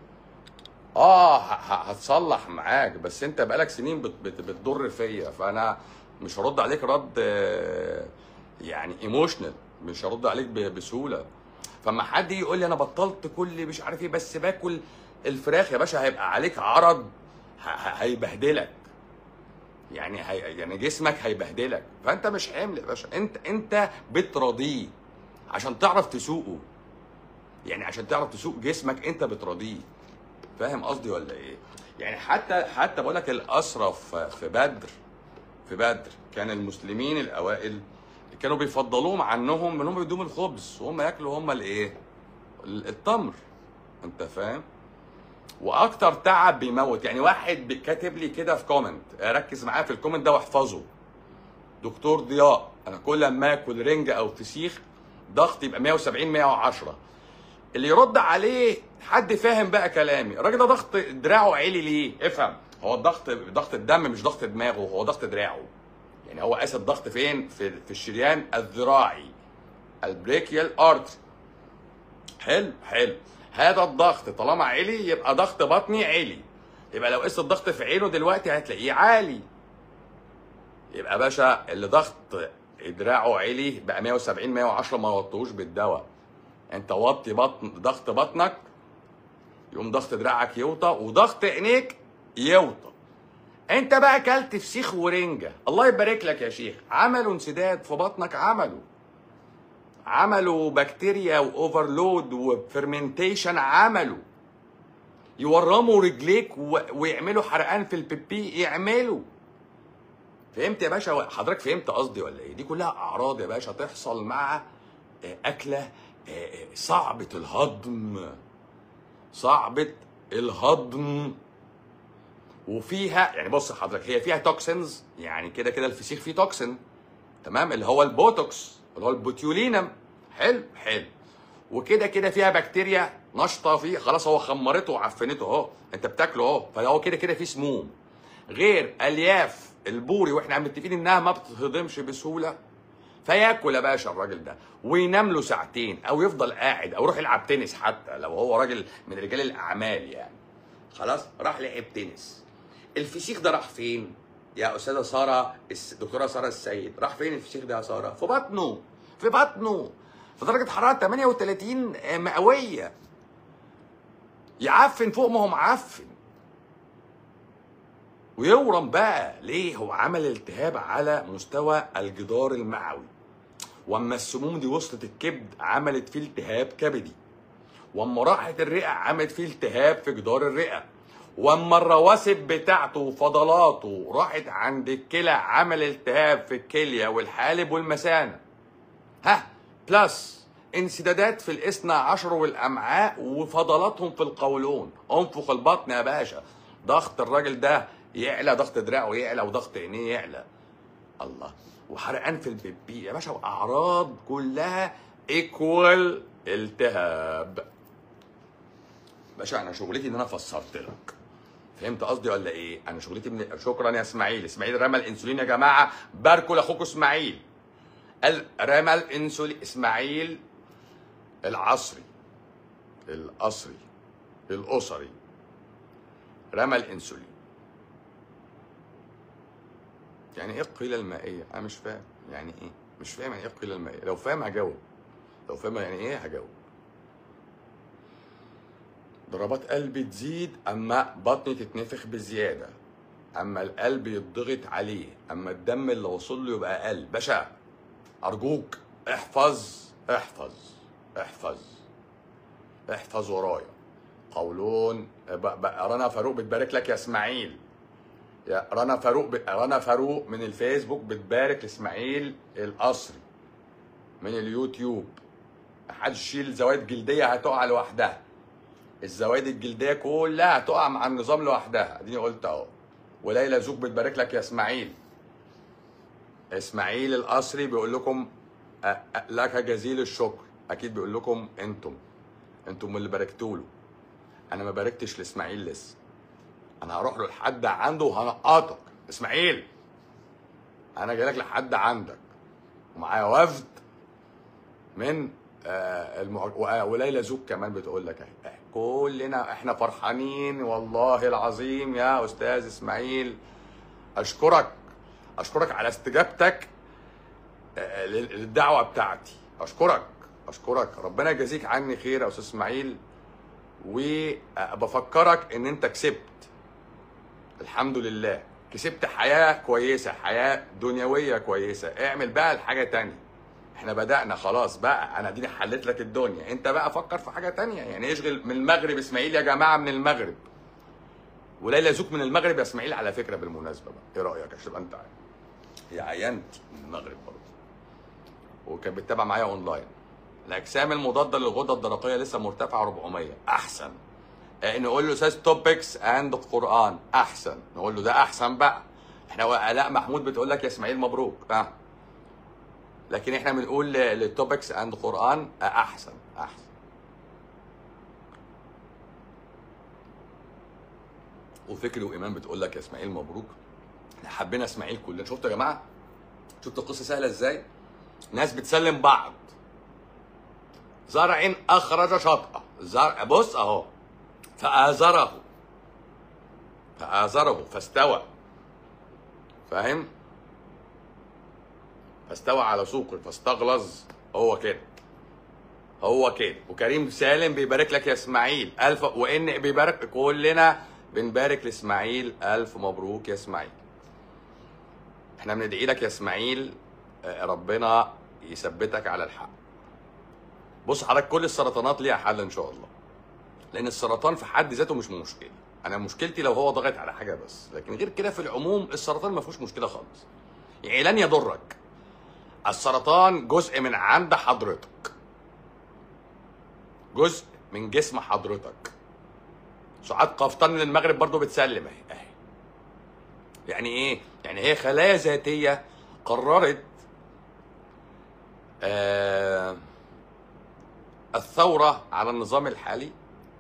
اه ه- ه- هتصلح معاك بس انت بقالك سنين بت بت بتضر فيا فانا مش هرد عليك رد آه، يعني ايموشنال مش هرد عليك ب- بسهوله فما حد يقول لي انا بطلت كل مش عارف ايه بس باكل الفراخ يا باشا هيبقى عليك عرض ه- ه- هيبهدلك يعني هي يعني جسمك هيبهدلك فانت مش حمل يا باشا انت انت بتراضيه عشان تعرف تسوقه يعني عشان تعرف تسوق جسمك انت بتراضيه فاهم قصدي ولا ايه؟ يعني حتى حتى بقول لك الاسرى في في بدر في بدر كان المسلمين الاوائل كانوا بيفضلوهم عنهم انهم يدوم الخبز وهم ياكلوا هم الايه؟ ال- التمر انت فاهم؟ واكتر تعب بيموت يعني واحد بي- كاتب لي كده في كومنت ركز معايا في الكومنت ده واحفظه دكتور ضياء انا كل ما اكل رنجه او فسيخ ضغطي يبقى 170 110 اللي يرد عليه حد فاهم بقى كلامي الراجل ده ضغط دراعه عالي ليه افهم هو الضغط ضغط الدم مش ضغط دماغه هو ضغط دراعه يعني هو قاس الضغط فين في في الشريان الذراعي البريكيال ارتري حلو حلو هذا الضغط طالما عالي يبقى ضغط بطني عالي يبقى لو قست الضغط في عينه دلوقتي هتلاقيه عالي يبقى باشا اللي ضغط دراعه عالي بقى 170 110 ما وطوش بالدواء انت وطي بطن ضغط بطنك يقوم ضغط دراعك يوطى وضغط عينيك يوطى انت بقى اكلت فسيخ ورنجه الله يبارك لك يا شيخ عملوا انسداد في بطنك عملوا عملوا بكتيريا واوفرلود وفرمنتيشن عملوا يورموا رجليك و... ويعملوا حرقان في البيبي يعملوا فهمت يا باشا حضرتك فهمت قصدي ولا ايه دي كلها اعراض يا باشا تحصل مع آه، اكله آه، آه، صعبه الهضم صعبه الهضم وفيها يعني بص حضرتك هي فيها توكسينز يعني كده كده الفسيخ فيه توكسين تمام اللي هو البوتوكس اللي هو البوتيولينم حلو حلو وكده كده فيها بكتيريا نشطه فيه خلاص هو خمرته وعفنته اهو انت بتاكله اهو فهو كده كده فيه سموم غير الياف البوري واحنا متفقين انها ما بتتهضمش بسهوله فياكل يا باشا الراجل ده وينام له ساعتين او يفضل قاعد او يروح يلعب تنس حتى لو هو راجل من رجال الاعمال يعني خلاص راح لعب تنس الفسيخ ده راح فين يا استاذه ساره الس- دكتوره ساره السيد راح فين الفسيخ ده يا ساره في بطنه في بطنه في درجه حراره 38 مئويه يعفن فوق ما هو معفن ويورم بقى ليه هو عمل التهاب على مستوى الجدار المعوي واما السموم دي وصلت الكبد عملت فيه التهاب كبدي واما راحت الرئه عملت فيه التهاب في جدار الرئه واما الرواسب بتاعته وفضلاته راحت عند الكلى عمل التهاب في الكليه والحالب والمثانه ها بلس انسدادات في الاثنى عشر والامعاء وفضلاتهم في القولون انفخ البطن يا باشا ضغط الراجل ده يعلى ضغط دراعه يعلى وضغط عينيه يعلى الله وحرقان في البيبي يا باشا واعراض كلها ايكوال التهاب باشا انا شغلتي ان انا فسرت لك فهمت قصدي ولا ايه انا شغلتي من شكرا يا اسماعيل اسماعيل رمى الانسولين يا جماعه باركوا لاخوكم اسماعيل قال رمى الانسولين اسماعيل العصري القصري الاسري رمى الانسولين يعني ايه القيله المائيه انا مش فاهم يعني ايه مش فاهم يعني ايه القيله المائيه لو فاهم هجاوب لو فاهم يعني ايه هجاوب ضربات قلبي تزيد اما بطني تتنفخ بزياده اما القلب يضغط عليه اما الدم اللي وصل له يبقى اقل باشا ارجوك احفظ احفظ احفظ احفظ ورايا قولون ب- ب- رنا فاروق بتبارك لك يا اسماعيل يا رنا فاروق ب... رنا فاروق من الفيسبوك بتبارك لاسماعيل القصري من اليوتيوب محدش يشيل زوايد جلديه هتقع لوحدها الزوايد الجلديه كلها هتقع مع النظام لوحدها اديني قلت اهو وليلى زوج بتبارك لك يا اسماعيل اسماعيل القصري بيقول لكم أ- أ- لك جزيل الشكر اكيد بيقول لكم انتم انتم اللي باركتوا له انا ما باركتش لاسماعيل لسه انا هروح له لحد عنده وهنقطك اسماعيل انا جاي لك لحد عندك ومعايا وفد من آه، المع... و- وليلى زوج كمان بتقول لك اهي كلنا احنا فرحانين والله العظيم يا استاذ اسماعيل اشكرك اشكرك على استجابتك آه، لل- للدعوه بتاعتي اشكرك اشكرك ربنا يجازيك عني خير يا استاذ اسماعيل وبفكرك ان انت كسبت الحمد لله كسبت حياه كويسه حياه دنيويه كويسه اعمل بقى الحاجه تانية احنا بدأنا خلاص بقى انا اديني حليت لك الدنيا انت بقى فكر في حاجه تانية يعني اشغل من المغرب اسماعيل يا جماعه من المغرب وليلى زوك من المغرب يا اسماعيل على فكره بالمناسبه بقى ايه رايك عشان تبقى انت عارف هي عينت من المغرب برضه وكانت بتتابع معايا اونلاين الاجسام المضاده للغده الدرقيه لسه مرتفعه 400 احسن آه، نقول له استاذ توبكس اند قران احسن نقول له ده احسن بقى احنا الاء محمود بتقول لك يا اسماعيل مبروك اه لكن احنا بنقول للتوبكس اند قران آه، احسن احسن وفكري وايمان بتقول لك يا اسماعيل مبروك احنا حبينا اسماعيل كلنا شفتوا يا جماعه شفتوا القصه سهله ازاي ناس بتسلم بعض زرع اخرج شطأه زرع بص اهو فآزره فآزره فاستوى فاهم فاستوى على سوقه فاستغلظ هو كده هو كده وكريم سالم بيبارك لك يا اسماعيل الف وان بيبارك كلنا بنبارك لاسماعيل الف مبروك يا اسماعيل احنا بندعي لك يا اسماعيل آه، ربنا يثبتك على الحق بص حضرتك كل السرطانات ليها حل ان شاء الله لان السرطان في حد ذاته مش مشكله انا مشكلتي لو هو ضاغط على حاجه بس لكن غير كده في العموم السرطان ما فيهوش مشكله خالص يعني لن يضرك السرطان جزء من عند حضرتك جزء من جسم حضرتك سعاد قفطان من المغرب برضو بتسلم اهي اهي يعني ايه يعني هي خلايا ذاتيه قررت آه الثوره على النظام الحالي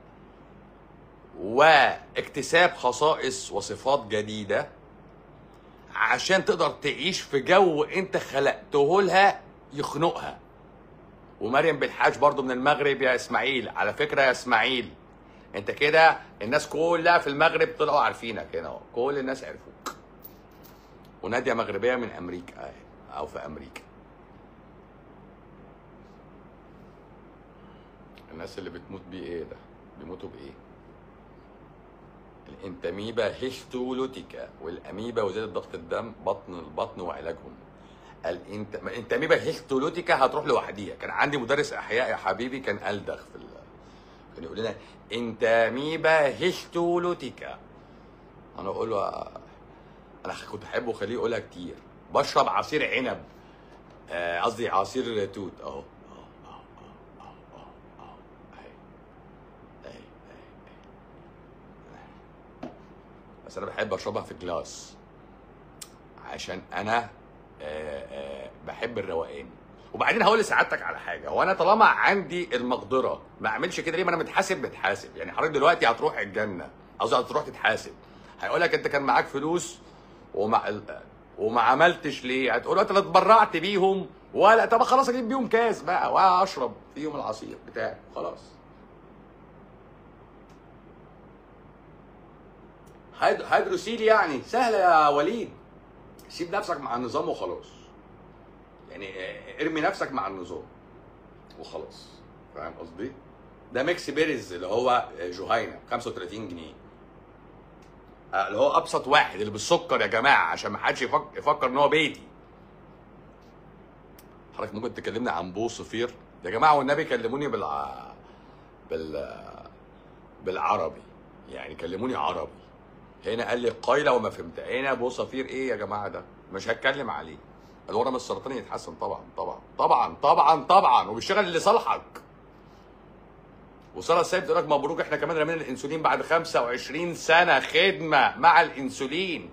واكتساب خصائص وصفات جديده عشان تقدر تعيش في جو انت خلقته لها يخنقها ومريم بالحاج برضو من المغرب يا اسماعيل على فكره يا اسماعيل انت كده الناس كلها في المغرب طلعوا عارفينك هنا اهو كل الناس عرفوك وناديه مغربيه من امريكا اهي او في امريكا الناس اللي بتموت بيه ايه ده بيموتوا بايه الانتاميبا هيستولوتيكا والاميبا وزيادة ضغط الدم بطن البطن وعلاجهم الانت... ما الانتاميبا هيستولوتيكا هتروح لوحديها كان عندي مدرس احياء يا حبيبي كان الدغ في ال... كان يقول لنا انتاميبا هيستولوتيكا انا اقول له انا كنت احبه اخليه يقولها كتير بشرب عصير عنب آه، قصدي عصير توت اهو أهو، أهو، أهو. بس انا بحب اشربها في جلاس عشان انا آه، آه، بحب الروقان وبعدين هقول لسعادتك على حاجه هو انا طالما عندي المقدره ما اعملش كده ليه ما انا متحاسب متحاسب يعني حضرتك دلوقتي هتروح الجنه قصدي هتروح تتحاسب هيقول لك انت كان معاك فلوس وما وما عملتش ليه هتقول له انت لا اتبرعت بيهم ولا طب خلاص اجيب بيهم كاس بقى واشرب فيهم العصير بتاعي خلاص هيد- هيدروسيل يعني سهله يا وليد سيب نفسك مع النظام وخلاص يعني اه، ارمي نفسك مع النظام وخلاص فاهم قصدي ده ميكس بيريز اللي هو جهينه 35 جنيه اه، اللي هو ابسط واحد اللي بالسكر يا جماعه عشان ما حدش يفكر, يفكر ان هو بيتي حضرتك ممكن تكلمني عن بو صفير يا جماعه والنبي كلموني بالع... بال بالعربي يعني كلموني عربي هنا قال لي قايله وما فهمت هنا ابو صفير ايه يا جماعه ده مش هتكلم عليه الورم السرطاني يتحسن طبعا طبعا طبعا طبعا طبعا وبيشتغل لصالحك وساره السيد بتقول لك مبروك احنا كمان رمينا الانسولين بعد 25 سنه خدمه مع الانسولين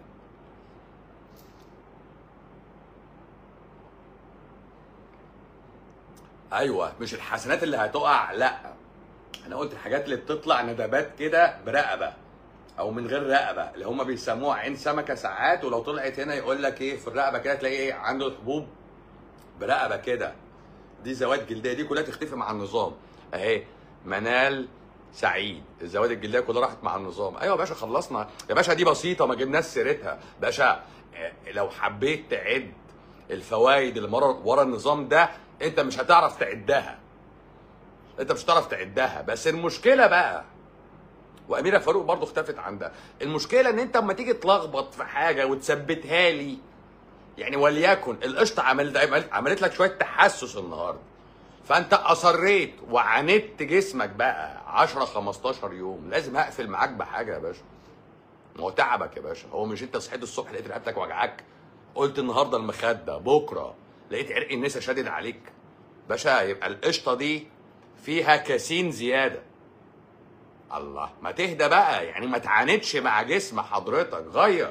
ايوه مش الحسنات اللي هتقع لا انا قلت الحاجات اللي بتطلع ندبات كده برقبه او من غير رقبه اللي هم بيسموها عين سمكه ساعات ولو طلعت هنا يقول لك ايه في الرقبه كده تلاقي ايه عنده حبوب برقبه كده دي زواد جلديه دي كلها تختفي مع النظام اهي منال سعيد الزواد الجلديه كلها راحت مع النظام ايوه يا باشا خلصنا يا باشا دي بسيطه ما جبناش سيرتها باشا آه، لو حبيت تعد الفوائد اللي ورا ورا النظام ده انت مش هتعرف تعدها انت مش هتعرف تعدها بس المشكله بقى واميره فاروق برضو اختفت عن ده المشكله ان انت اما تيجي تلخبط في حاجه وتثبتها لي يعني وليكن القشطه عملت عملت- عملت لك شويه تحسس النهارده فانت اصريت وعاندت جسمك بقى 10 15 يوم لازم اقفل معاك بحاجه يا باشا ما هو تعبك يا باشا هو مش انت صحيت الصبح لقيت رقبتك وجعاك قلت النهارده المخده بكره لقيت عرق النسا شادد عليك باشا يبقى القشطه دي فيها كاسين زياده الله ما تهدى بقى يعني ما تعاندش مع جسم حضرتك غير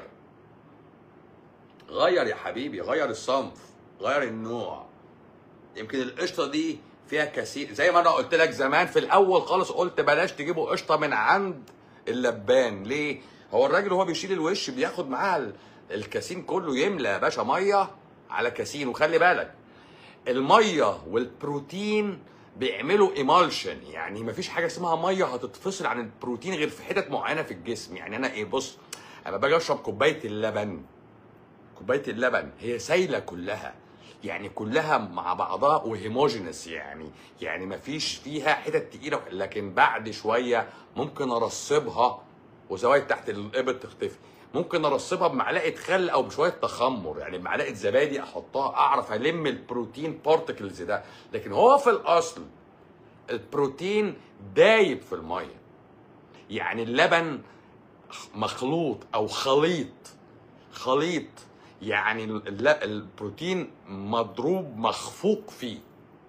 غير يا حبيبي غير الصنف غير النوع يمكن القشطه دي فيها كثير زي ما انا قلت لك زمان في الاول خالص قلت بلاش تجيبوا قشطه من عند اللبان ليه هو الراجل وهو بيشيل الوش بياخد معاه ال- الكاسين كله يملى يا باشا ميه على كاسين وخلي بالك الميه والبروتين بيعملوا ايمالشن يعني مفيش حاجه اسمها ميه هتتفصل عن البروتين غير في حتت معينه في الجسم يعني انا ايه بص اما باجي اشرب كوبايه اللبن كوبايه اللبن هي سايله كلها يعني كلها مع بعضها وهيموجينس يعني يعني مفيش فيها حتت تقيله لكن بعد شويه ممكن ارصبها وزوايد تحت الابط تختفي ممكن ارصبها بمعلقه خل او بشويه تخمر يعني بمعلقه زبادي احطها اعرف الم البروتين بارتكلز ده لكن هو في الاصل البروتين دايب في الميه يعني اللبن مخلوط او خليط خليط يعني الل- البروتين مضروب مخفوق فيه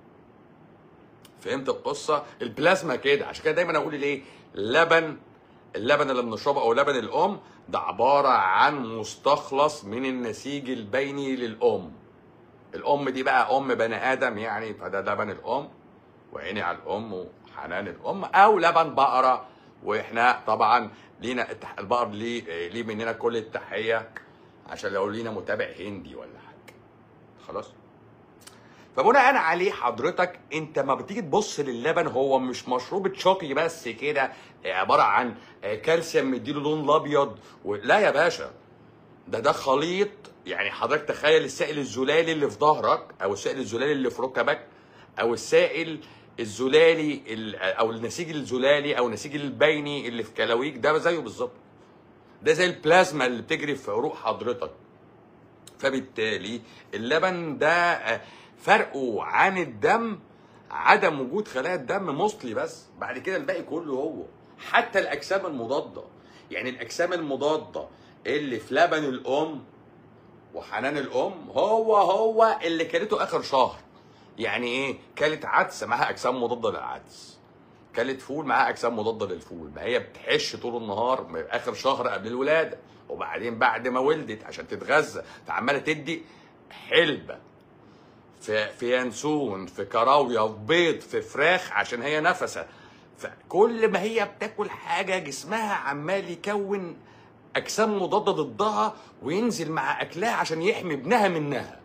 فهمت القصه البلازما كده عشان كده دايما اقول الايه لبن اللبن اللي بنشربه او لبن الام ده عباره عن مستخلص من النسيج البيني للام الام دي بقى ام بني ادم يعني فده لبن الام وعيني على الام وحنان الام او لبن بقره واحنا طبعا لينا التح... البقر ليه ليه مننا كل التحيه عشان لو لينا متابع هندي ولا حاجه خلاص فبناء عليه حضرتك انت ما بتيجي تبص للبن هو مش مشروب شوكي بس كده عباره عن كالسيوم مديله لون الابيض و... لا يا باشا ده ده خليط يعني حضرتك تخيل السائل الزلالي اللي في ظهرك او السائل الزلالي اللي في ركبك او السائل الزلالي ال- او النسيج الزلالي او النسيج البيني اللي في كلاويك ده زيه بالظبط ده زي البلازما اللي بتجري في عروق حضرتك فبالتالي اللبن ده آه، فرقه عن الدم عدم وجود خلايا الدم مصلي بس بعد كده الباقي كله هو حتى الاجسام المضاده يعني الاجسام المضاده اللي في لبن الام وحنان الام هو هو اللي كلته اخر شهر يعني ايه كلت عدس معاها اجسام مضاده للعدس كلت فول معاها اجسام مضاده للفول ما هي بتحش طول النهار اخر شهر قبل الولاده وبعدين بعد ما ولدت عشان تتغذى فعماله تدي حلبه في في ينسون في كراويه في بيض في فراخ عشان هي نفسه فكل ما هي بتاكل حاجه جسمها عمال يكون اجسام مضاده ضدها وينزل مع اكلها عشان يحمي ابنها منها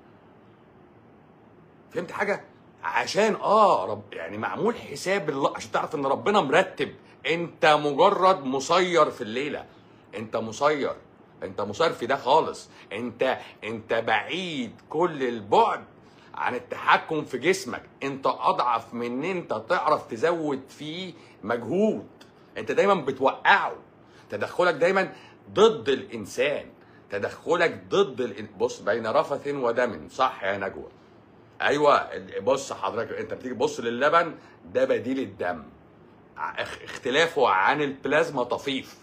فهمت حاجه عشان اه رب يعني معمول حساب الله عشان تعرف ان ربنا مرتب انت مجرد مسير في الليله انت مسير انت مسير في ده خالص انت انت بعيد كل البعد عن التحكم في جسمك انت اضعف من ان انت تعرف تزود فيه مجهود انت دايما بتوقعه تدخلك دايما ضد الانسان تدخلك ضد الإن... بص بين رفث ودم صح يا نجوى ايوه بص حضرتك انت بتيجي تبص للبن ده بديل الدم اخ- اختلافه عن البلازما طفيف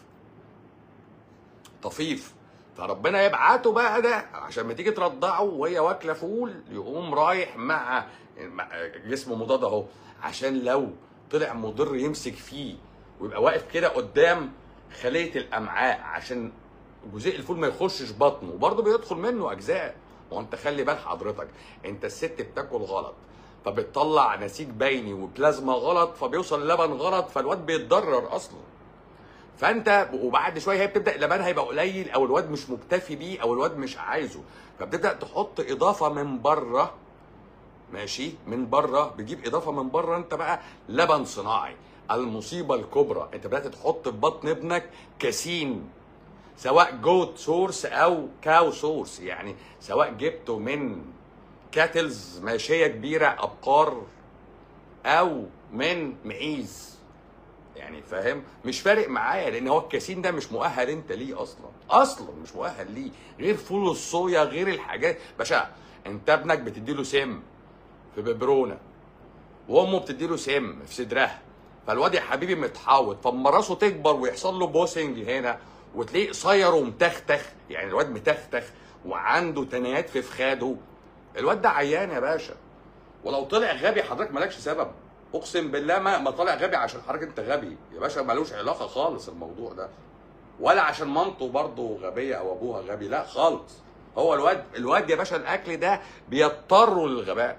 طفيف فربنا يبعته بقى ده عشان ما تيجي ترضعه وهي واكله فول يقوم رايح مع مع جسمه مضاد اهو عشان لو طلع مضر يمسك فيه ويبقى واقف كده قدام خليه الامعاء عشان جزيء الفول ما يخشش بطنه وبرضه بيدخل منه اجزاء وانت خلي بال حضرتك انت الست بتاكل غلط فبتطلع نسيج بيني وبلازما غلط فبيوصل لبن غلط فالواد بيتضرر اصلا فانت وبعد شويه هي بتبدا لبنها يبقى قليل او الواد مش مكتفي بيه او الواد مش عايزه فبتبدا تحط اضافه من بره ماشي من بره بتجيب اضافه من بره انت بقى لبن صناعي المصيبه الكبرى انت بدات تحط في بطن ابنك كاسين سواء جوت سورس او كاو سورس يعني سواء جبته من كاتلز ماشيه كبيره ابقار او من معيز يعني فاهم مش فارق معايا لان هو الكاسين ده مش مؤهل انت ليه اصلا اصلا مش مؤهل ليه غير فول الصويا غير الحاجات باشا انت ابنك بتديله سم في ببرونه وامه بتديله سم في صدرها فالواد يا حبيبي متحوط فاما راسه تكبر ويحصل له بوسنج هنا وتلاقيه قصير ومتختخ يعني الواد متختخ وعنده تنايات في فخاده الواد ده عيان يا باشا ولو طلع غبي حضرتك مالكش سبب اقسم بالله ما ما طالع غبي عشان حضرتك انت غبي يا باشا ملوش علاقه خالص الموضوع ده ولا عشان مامته برضه غبيه او ابوها غبي لا خالص هو الواد الواد يا باشا الاكل ده بيضطروا للغباء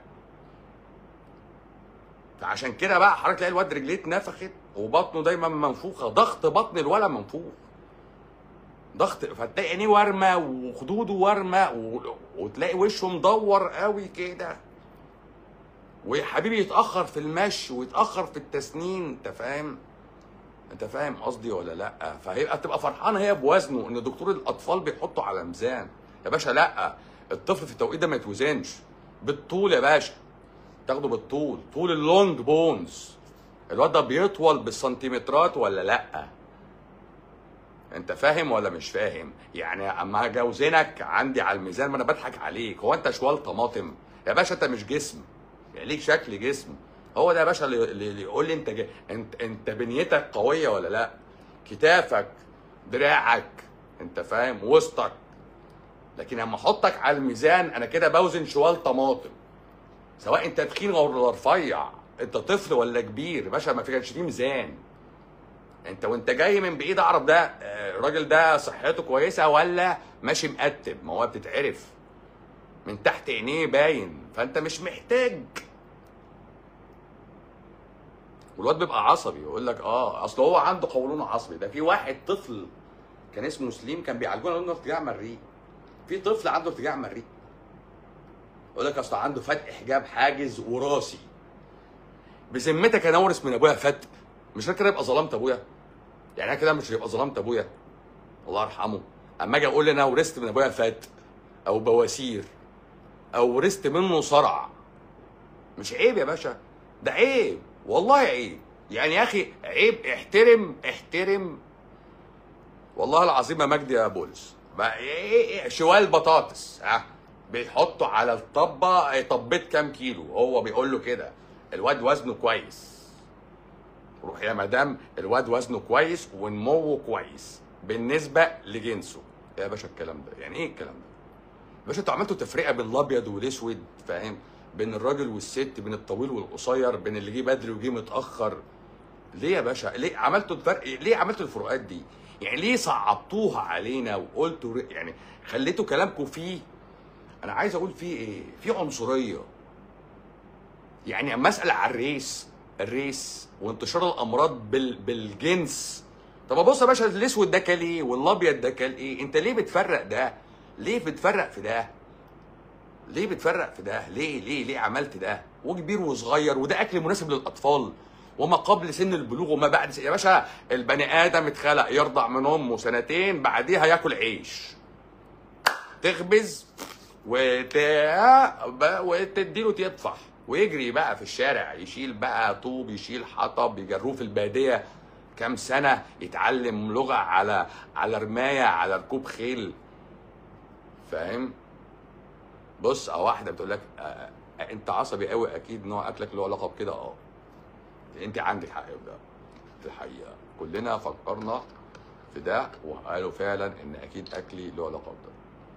فعشان كده بقى حضرتك تلاقي الواد رجليه اتنفخت وبطنه دايما منفوخه ضغط بطن الولد منفوخ ضغط فتلاقي عينيه ورمه وخدوده ورمه و... وتلاقي وشه مدور قوي كده ويا حبيبي يتاخر في المشي ويتاخر في التسنين انت فاهم انت فاهم قصدي ولا لا فهيبقى تبقى فرحانه هي بوزنه ان دكتور الاطفال بيحطه على ميزان يا باشا لا الطفل في التوقيت ده ما يتوزنش بالطول يا باشا تاخده بالطول طول اللونج بونز الواد ده بيطول بالسنتيمترات ولا لا انت فاهم ولا مش فاهم يعني اما هاجي اوزنك عندي على الميزان ما انا بضحك عليك هو انت شوال طماطم يا باشا انت مش جسم يعني ليك شكل جسم هو ده يا باشا اللي, اللي يقول لي انت جا... انت انت بنيتك قويه ولا لا كتافك دراعك انت فاهم وسطك لكن لما احطك على الميزان انا كده بوزن شوال طماطم سواء انت تخين ولا رفيع انت طفل ولا كبير يا باشا ما في كانش فيه ميزان انت وانت جاي من بعيد اعرف ده آه، الراجل ده صحته كويسه ولا ماشي مقتب ما هو بتتعرف من تحت عينيه باين فانت مش محتاج والواد بيبقى عصبي يقول لك اه اصل هو عنده قولون عصبي ده في واحد طفل كان اسمه سليم كان بيعالجونا عنده ارتجاع مريء في طفل عنده ارتجاع مريء يقول لك اصل عنده فتق حجاب حاجز وراثي بذمتك انا اورث من ابويا فتق مش انا كده يبقى ظلمت ابويا يعني انا كده مش هيبقى ظلمت ابويا الله يرحمه اما اجي اقول انا ورثت من ابويا فتق او بواسير او ورثت منه صرع مش عيب يا باشا ده عيب والله عيب يعني يا اخي عيب احترم احترم والله العظيم يا مجدي يا بولس بقى ايه ايه شوال بطاطس ها بيحطوا على الطبه إيه، طبيت كام كيلو هو بيقول له كده الواد وزنه كويس روح يا مدام الواد وزنه كويس ونموه كويس بالنسبه لجنسه يا باشا الكلام ده يعني ايه الكلام ده يا باشا انتوا عملتوا تفرقه بين الابيض والاسود فاهم بين الراجل والست بين الطويل والقصير بين اللي جه بدري وجه متاخر ليه يا باشا ليه عملتوا الفرق ليه عملتوا الفروقات دي يعني ليه صعبتوها علينا وقلتوا ر- يعني خليتوا كلامكم فيه انا عايز اقول فيه ايه في عنصريه يعني اما اسال على الريس الريس وانتشار الامراض بال بالجنس طب ابص يا باشا الاسود ده كان ايه والابيض ده كان ايه انت ليه بتفرق ده ليه بتفرق في ده ليه بتفرق في ده ليه ليه ليه عملت ده وكبير وصغير وده اكل مناسب للاطفال وما قبل سن البلوغ وما بعد سن... يا باشا البني ادم اتخلق يرضع من امه سنتين بعديها ياكل عيش تخبز وت... ب- وتديله يطفح ويجري بقى في الشارع يشيل بقى طوب يشيل حطب يجروه في الباديه كام سنه يتعلم لغه على على رمايه على ركوب خيل فاهم بص اه واحده بتقول لك آه آه، انت عصبي قوي اكيد نوع اكلك له علاقه بكده اه انت عندك حق في ده في الحقيقه كلنا فكرنا في ده وقالوا فعلا ان اكيد اكلي له علاقه بده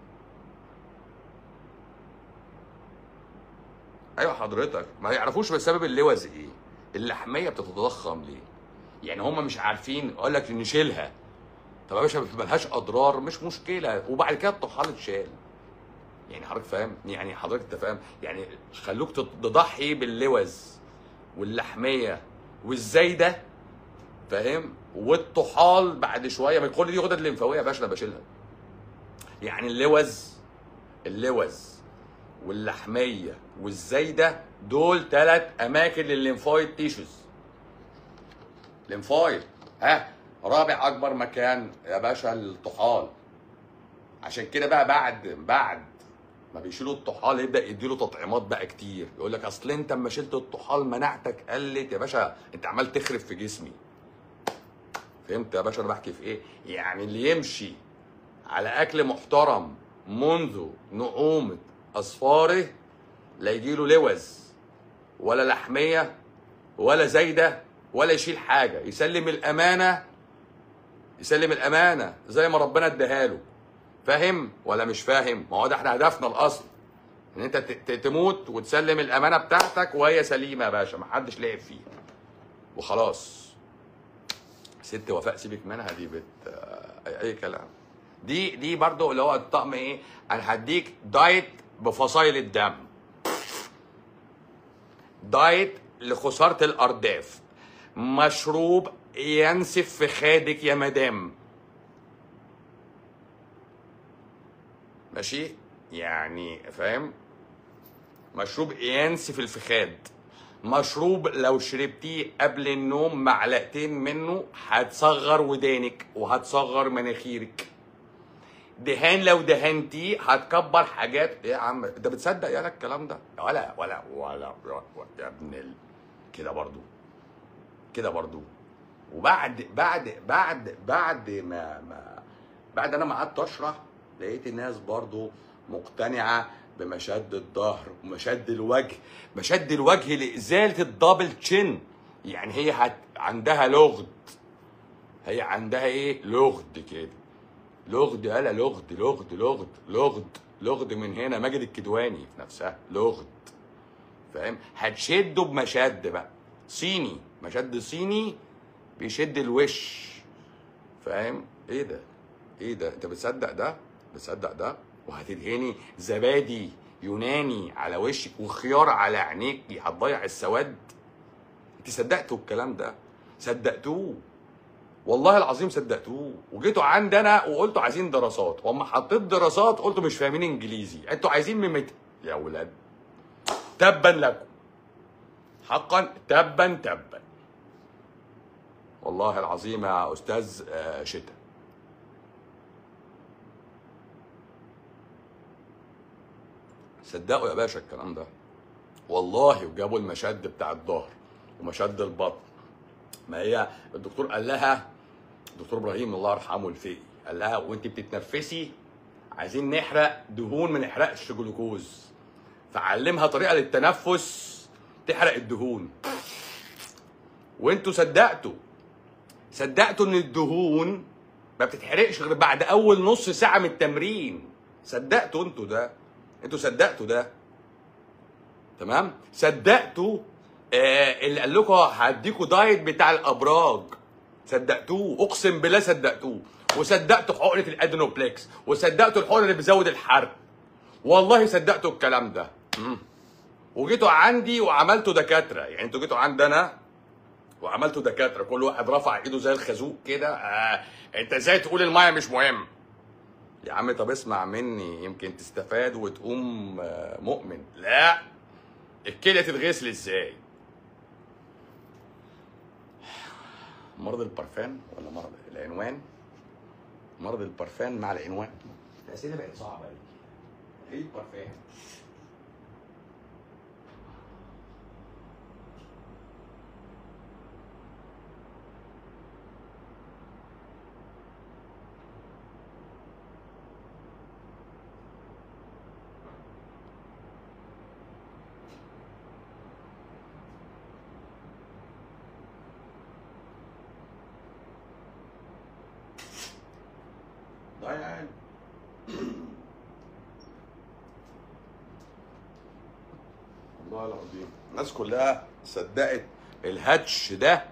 ايوه حضرتك ما يعرفوش بسبب اللوز ايه اللحميه بتتضخم ليه يعني هم مش عارفين اقول لك نشيلها طب يا باشا ملهاش اضرار مش مشكله وبعد كده الطحال اتشال يعني حضرتك فاهم يعني حضرتك انت فاهم يعني خلوك تضحي باللوز واللحميه والزايده فاهم والطحال بعد شويه ما كل دي غدد لمفاويه يا باشا انا بشيلها يعني اللوز اللوز واللحميه والزايده دول ثلاث اماكن للليمفويد تيشوز ليمفويد ها رابع اكبر مكان يا باشا الطحال عشان كده بقى بعد بعد ما بيشيلوا الطحال يبدا يديله تطعيمات بقى كتير يقول لك اصل انت اما شلت الطحال مناعتك قلت يا باشا انت عمال تخرب في جسمي فهمت يا باشا انا بحكي في ايه يعني اللي يمشي على اكل محترم منذ نعومه اظفاره لا يجيله لوز ولا لحميه ولا زايده ولا يشيل حاجه يسلم الامانه يسلم الامانه زي ما ربنا اداها له فاهم ولا مش فاهم ما هو ده احنا هدفنا الاصل ان انت ت- ت- تموت وتسلم الامانه بتاعتك وهي سليمه يا باشا ما حدش لعب فيها وخلاص ست وفاء سيبك منها دي بت آه، اي كلام دي دي برضو اللي هو الطقم ايه انا هديك دايت بفصائل الدم دايت لخساره الارداف مشروب ينسف في خادك يا مدام ماشي يعني فاهم مشروب ينسف الفخاد مشروب لو شربتيه قبل النوم معلقتين منه هتصغر ودانك وهتصغر مناخيرك دهان لو دهنتيه هتكبر حاجات ايه يا عم انت بتصدق يالا الكلام ده ولا ولا ولا, ولا يا ابن ال... كده برضو كده برضو وبعد بعد بعد بعد ما ما بعد انا ما قعدت اشرح لقيت الناس برضو مقتنعه بمشد الظهر ومشد الوجه مشد الوجه لازاله الدبل تشين يعني هي هت... عندها لغد هي عندها ايه لغد كده لغد يالا لغد لغد لغد لغد لغد من هنا ماجد الكدواني في نفسها لغد فاهم هتشده بمشد بقى صيني مشد صيني بيشد الوش فاهم ايه ده ايه ده انت بتصدق ده بتصدق ده وهتدهني زبادي يوناني على وشك وخيار على عينيك هتضيع السواد انت صدقتوا الكلام ده صدقتوه والله العظيم صدقتوه وجيتوا عندي انا وقلتوا عايزين دراسات واما حطيت دراسات قلتوا مش فاهمين انجليزي انتوا عايزين من مت... يا ولاد تبا لكم حقا تبا تبا والله العظيم يا استاذ آه، شتا صدقوا يا باشا الكلام ده والله وجابوا المشد بتاع الظهر ومشد البطن ما هي الدكتور قال لها الدكتور ابراهيم الله يرحمه الفقي قال لها وانت بتتنفسي عايزين نحرق دهون ما نحرقش جلوكوز فعلمها طريقه للتنفس تحرق الدهون وانتوا صدقتوا صدقتوا ان الدهون ما بتتحرقش غير بعد اول نص ساعه من التمرين صدقتوا انتوا ده انتوا صدقتوا ده تمام صدقتوا آه اللي قال لكم هديكوا دايت بتاع الابراج صدقتوه اقسم بالله صدقتوه وصدقتوا حقنه الادينوبلكس وصدقتوا الحقنه اللي بتزود الحرق والله صدقتوا الكلام ده مم. وجيتوا عندي وعملتوا دكاتره يعني انتوا جيتوا عندي انا وعملتوا دكاتره كل واحد رفع ايده زي الخازوق كده آه انت ازاي تقول المايه مش مهم يا عم طب اسمع مني يمكن تستفاد وتقوم آه، مؤمن لا الكليه تتغسل ازاي مرض البرفان ولا مرض العنوان مرض البرفان مع العنوان الاسئله بقت صعبه ايه البرفان ده يعني والله العظيم الناس كلها صدقت الهاتش ده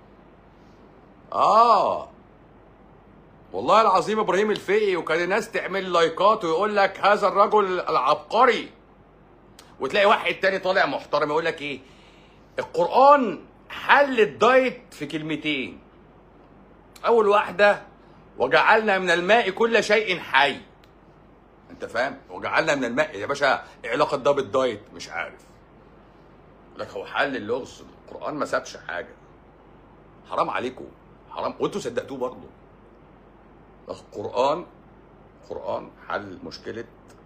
اه والله العظيم ابراهيم الفقي وكان الناس تعمل لايكات ويقول لك هذا الرجل العبقري وتلاقي واحد تاني طالع محترم يقول لك ايه القرآن حل الدايت في كلمتين أول واحدة وجعلنا من الماء كل شيء حي أنت فاهم؟ وجعلنا من الماء يا باشا إيه علاقة ده بالدايت؟ مش عارف لك هو حل اللغز القرآن ما سابش حاجة حرام عليكم حرام وانتوا صدقتوه برضه القرآن القرآن حل مشكلة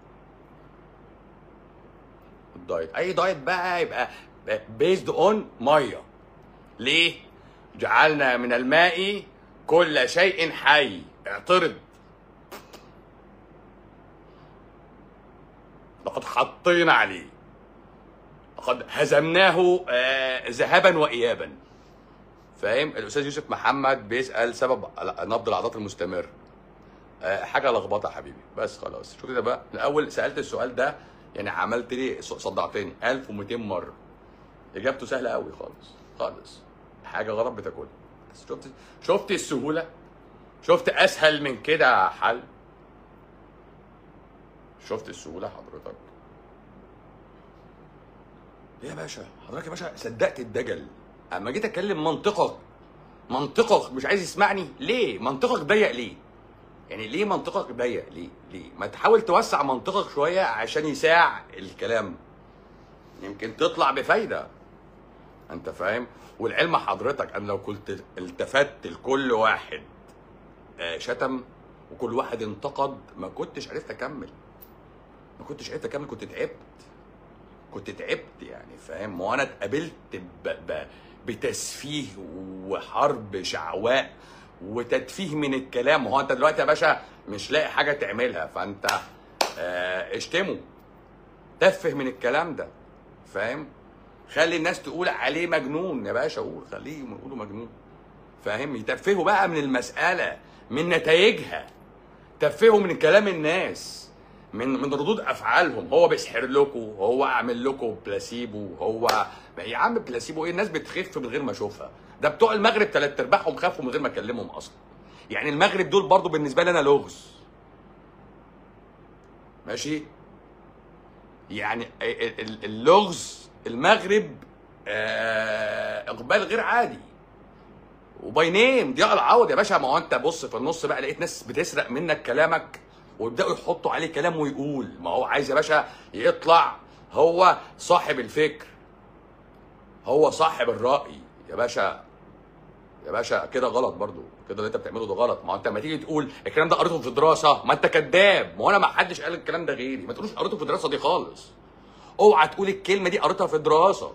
الدايت اي دايت بقى يبقى بيزد اون ميه ليه جعلنا من الماء كل شيء حي اعترض لقد حطينا عليه لقد هزمناه آه، ذهابا وايابا فاهم الاستاذ يوسف محمد بيسال سبب نبض العضلات المستمر آه، حاجه لخبطه يا حبيبي بس خلاص شوف كده بقى الاول سالت السؤال ده يعني عملت لي صدعتني 1200 مره اجابته سهله قوي خالص خالص حاجه غلط بتاكلها بس شفت شفت السهوله شفت اسهل من كده حل شفت السهوله حضرتك ليه يا باشا حضرتك يا باشا صدقت الدجل اما جيت اتكلم منطقك منطقك مش عايز يسمعني ليه منطقك ضيق ليه يعني ليه منطقك ضيق ليه ليه ما تحاول توسع منطقك شويه عشان يساع الكلام يمكن تطلع بفايده انت فاهم والعلم حضرتك انا لو كنت التفت لكل واحد آه، شتم وكل واحد انتقد ما كنتش عرفت اكمل ما كنتش عرفت اكمل كنت تعبت كنت تعبت يعني فاهم وانا اتقابلت ب... ب... بتسفيه وحرب شعواء وتدفيه من الكلام وهو انت دلوقتي يا باشا مش لاقي حاجه تعملها فانت آه اشتمه تفه من الكلام ده فاهم خلي الناس تقول عليه مجنون يا باشا قول خليهم يقولوا مجنون فاهم يتفهوا بقى من المساله من نتائجها تفهوا من كلام الناس من من ردود افعالهم هو بيسحر لكم هو اعمل لكم بلاسيبو هو يا عم بلاسيبو ايه الناس بتخف من غير ما اشوفها ده بتوع المغرب ثلاث ارباعهم خافوا من غير ما اكلمهم اصلا يعني المغرب دول برضو بالنسبه لي انا لغز ماشي يعني ال- ال- اللغز المغرب آه، اقبال غير عادي وباي نيم ضياء العوض يا باشا ما هو انت بص في النص بقى لقيت ناس بتسرق منك كلامك ويبداوا يحطوا عليه كلام ويقول ما هو عايز يا باشا يطلع هو صاحب الفكر هو صاحب الرأي يا باشا يا باشا كده غلط برضو كده اللي انت بتعمله ده غلط ما هو انت لما تيجي تقول الكلام ده قريته في دراسه ما انت كذاب ما هو انا ما حدش قال الكلام ده غيري ما تقولوش قريته في الدراسه دي خالص اوعى تقول الكلمه دي قريتها في الدراسه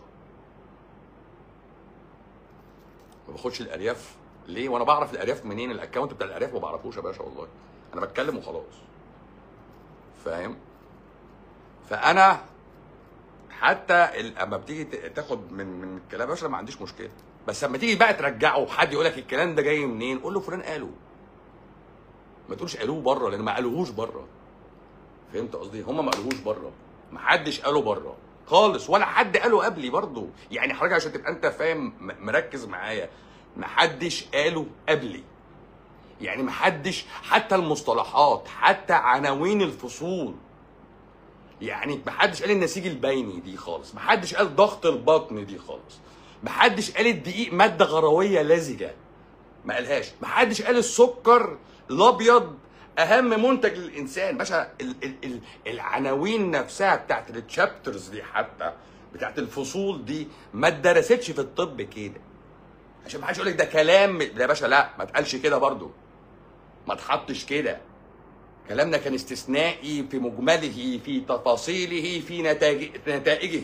ما باخدش الارياف ليه وانا بعرف الارياف منين الاكونت بتاع الارياف ما بعرفوش يا باشا والله انا بتكلم وخلاص فاهم فانا حتى ال- اما بتيجي ت- تاخد من من الكلام يا باشا ما عنديش مشكله بس لما تيجي بقى ترجعه وحد يقول لك الكلام ده جاي منين قول له فلان قاله ما تقولش قالوه بره لان ما قالوهوش بره فهمت قصدي هم ما قالوهوش بره ما حدش قاله بره خالص ولا حد قاله قبلي برضو يعني حضرتك عشان تبقى انت فاهم م- مركز معايا محدش قاله قبلي يعني محدش حتى المصطلحات حتى عناوين الفصول يعني محدش قال النسيج البيني دي خالص محدش قال ضغط البطن دي خالص محدش قال الدقيق ماده غرويه لزجه ما قالهاش محدش قال السكر الابيض اهم منتج للانسان باشا ال ال ال العناوين نفسها بتاعت التشابترز دي حتى بتاعت الفصول دي ما اتدرستش في الطب كده عشان ما حدش يقول لك ده كلام لا يا باشا لا ما اتقالش كده برضو ما اتحطش كده كلامنا كان استثنائي في مجمله في تفاصيله في نتائج نتائجه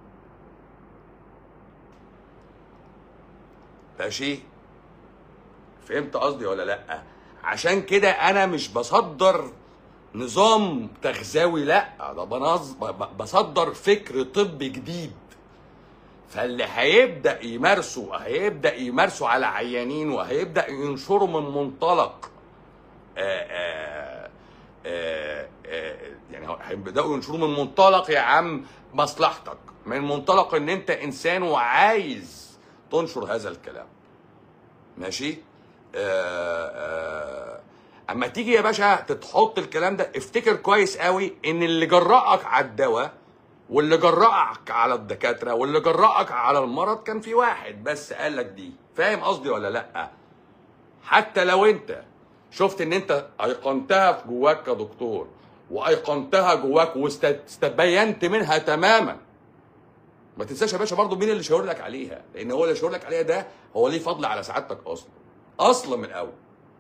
ماشي فهمت قصدي ولا لا عشان كده انا مش بصدر نظام تغذوي لا ده بنظ... ب- ب- بصدر فكر طبي جديد فاللي هيبدا يمارسه هيبدا يمارسه على عيانين وهيبدا ينشره من منطلق آآ آآ آآ آآ يعني هو- هيبداوا ينشروا من منطلق يا عم مصلحتك من منطلق ان انت انسان وعايز تنشر هذا الكلام ماشي آآ آآ اما تيجي يا باشا تتحط الكلام ده افتكر كويس قوي ان اللي جرأك على الدواء واللي جرأك على الدكاتره واللي جرأك على المرض كان في واحد بس قال لك دي فاهم قصدي ولا لا حتى لو انت شفت ان انت ايقنتها في جواك كدكتور وايقنتها جواك واستبينت منها تماما ما تنساش يا باشا برضو مين اللي شاور لك عليها لان هو اللي شاور لك عليها ده هو ليه فضل على سعادتك اصلا اصلا من الاول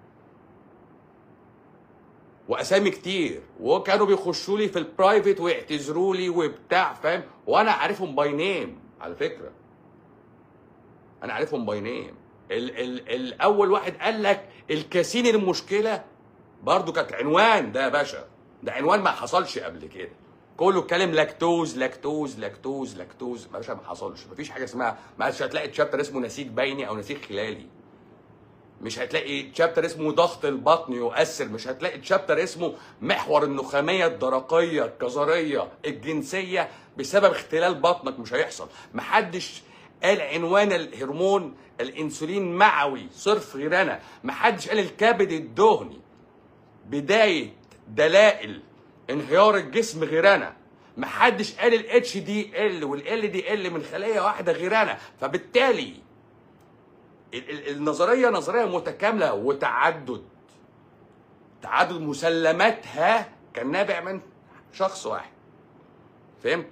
واسامي كتير وكانوا بيخشوا لي في البرايفت ويعتذروا لي وبتاع فاهم وانا عارفهم باي نيم على فكره انا عارفهم باي نيم ال ال الاول واحد قال لك الكاسين المشكله برضو كانت عنوان ده يا باشا ده عنوان ما حصلش قبل كده كله اتكلم لاكتوز لاكتوز لاكتوز لاكتوز ما باشا ما حصلش مفيش حاجه اسمها ما عادش هتلاقي تشابتر اسمه نسيج بيني او نسيج خلالي مش هتلاقي تشابتر اسمه ضغط البطن يؤثر مش هتلاقي تشابتر اسمه محور النخاميه الدرقيه الكظريه الجنسيه بسبب اختلال بطنك مش هيحصل محدش قال عنوان الهرمون الانسولين معوي صرف غير انا محدش قال الكبد الدهني بدايه دلائل انهيار الجسم غير انا محدش قال الاتش دي ال والال دي ال من خليه واحده غير انا فبالتالي ال- ال- النظريه نظريه متكامله وتعدد تعدد مسلماتها كان نابع من شخص واحد فهمت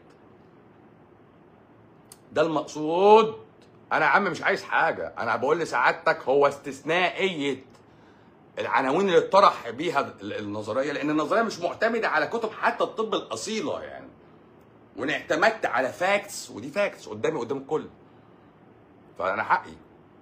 ده المقصود انا يا عم مش عايز حاجه انا بقول لسعادتك هو استثنائيه العناوين اللي اتطرح بيها ال- النظريه لان النظريه مش معتمده على كتب حتى الطب الاصيله يعني وانا اعتمدت على فاكتس ودي فاكتس قدامي قدام الكل فانا حقي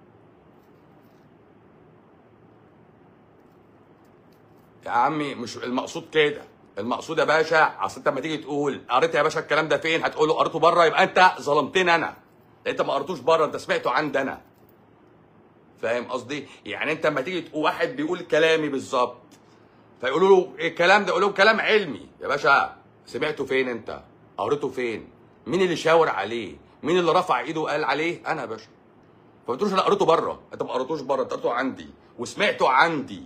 يا عمي مش المقصود كده المقصود يا باشا اصل انت لما تيجي تقول قريت يا باشا الكلام ده فين هتقول له قريته بره يبقى انت ظلمتني انا انت ما قريتوش بره انت سمعته عندي انا فاهم قصدي يعني انت لما تيجي تقول واحد بيقول كلامي بالظبط فيقولوا له إيه الكلام ده يقول لهم كلام علمي يا باشا سمعته فين انت قريته فين مين اللي شاور عليه مين اللي رفع ايده وقال عليه انا يا باشا فما تقولوش انا قريته بره انت ما قريتوش بره انت قريته عندي وسمعته عندي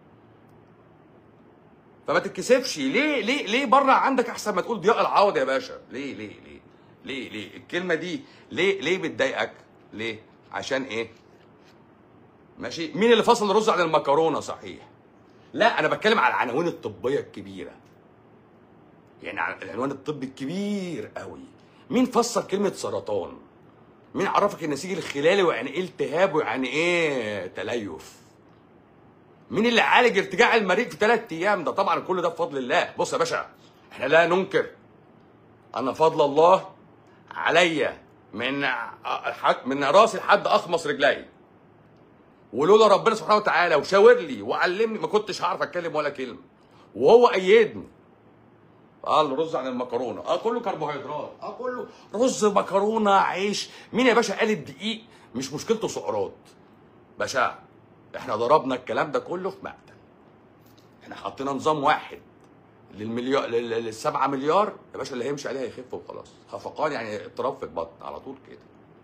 فما تتكسفش ليه ليه ليه بره عندك احسن ما تقول ضياء العوض يا باشا ليه ليه ليه ليه ليه الكلمه دي ليه ليه بتضايقك ليه عشان ايه ماشي مين اللي فصل الرز عن المكرونه صحيح لا انا بتكلم على العناوين الطبيه الكبيره يعني على العنوان الطبي الكبير قوي مين فسر كلمه سرطان مين عرفك النسيج الخلالي ويعني ايه التهاب ويعني ايه تليف مين اللي عالج ارتجاع المريء في ثلاث ايام ده طبعا كل ده بفضل الله بص يا باشا احنا لا ننكر ان فضل الله عليا من حد من راسي لحد اخمص رجلي ولولا ربنا سبحانه وتعالى وشاور لي وعلمني ما كنتش هعرف اتكلم ولا كلمه وهو ايدني قال رز عن المكرونه اه كله كربوهيدرات اه كله رز مكرونه عيش مين يا باشا قال الدقيق مش مشكلته سعرات باشا احنا ضربنا الكلام ده كله في مقتل احنا حطينا نظام واحد للمليار لل- للسبعة مليار يا باشا اللي هيمشي عليها يخف وخلاص خفقان يعني اضطراب في البطن على طول كده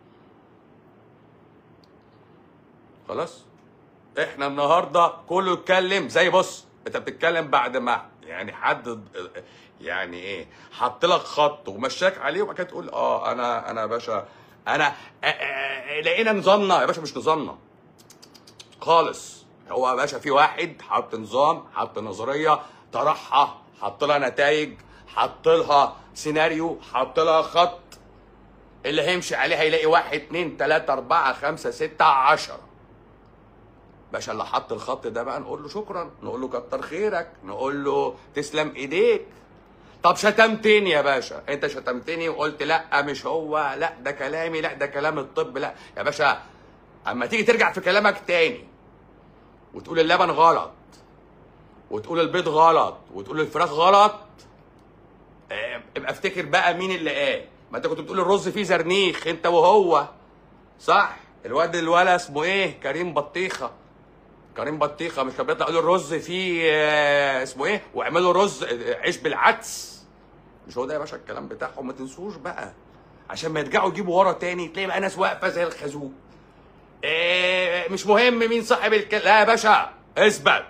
خلاص احنا النهارده كله اتكلم زي بص انت بتتكلم بعد ما يعني حد يعني ايه حط لك خط ومشاك عليه وبعد كده تقول اه انا انا يا باشا انا آه، آه، لقينا نظامنا يا باشا مش نظامنا خالص هو يا باشا في واحد حط نظام حط نظريه طرحها حط لها نتائج حط لها سيناريو حط لها خط اللي هيمشي عليه هيلاقي واحد اتنين تلاته اربعه خمسه سته عشره باشا اللي حط الخط ده بقى نقول له شكرا نقول له كتر خيرك نقول له تسلم ايديك طب شتمتني يا باشا انت شتمتني وقلت لا مش هو لا ده كلامي لا ده كلام الطب لا يا باشا اما تيجي ترجع في كلامك تاني وتقول اللبن غلط وتقول البيض غلط وتقول الفراخ غلط اه، ابقى افتكر بقى مين اللي قال ما انت كنت بتقول الرز فيه زرنيخ انت وهو صح الواد الولا اسمه ايه كريم بطيخه كريم بطيخه مش كان بيطلع يقول الرز فيه اه، اسمه ايه واعملوا رز اه، عيش بالعدس مش هو ده يا باشا الكلام بتاعهم ما تنسوش بقى عشان ما يرجعوا يجيبوا ورا تاني تلاقي بقى ناس واقفه زي الخازوق إيه مش مهم مين صاحب الكلام لا يا باشا اثبت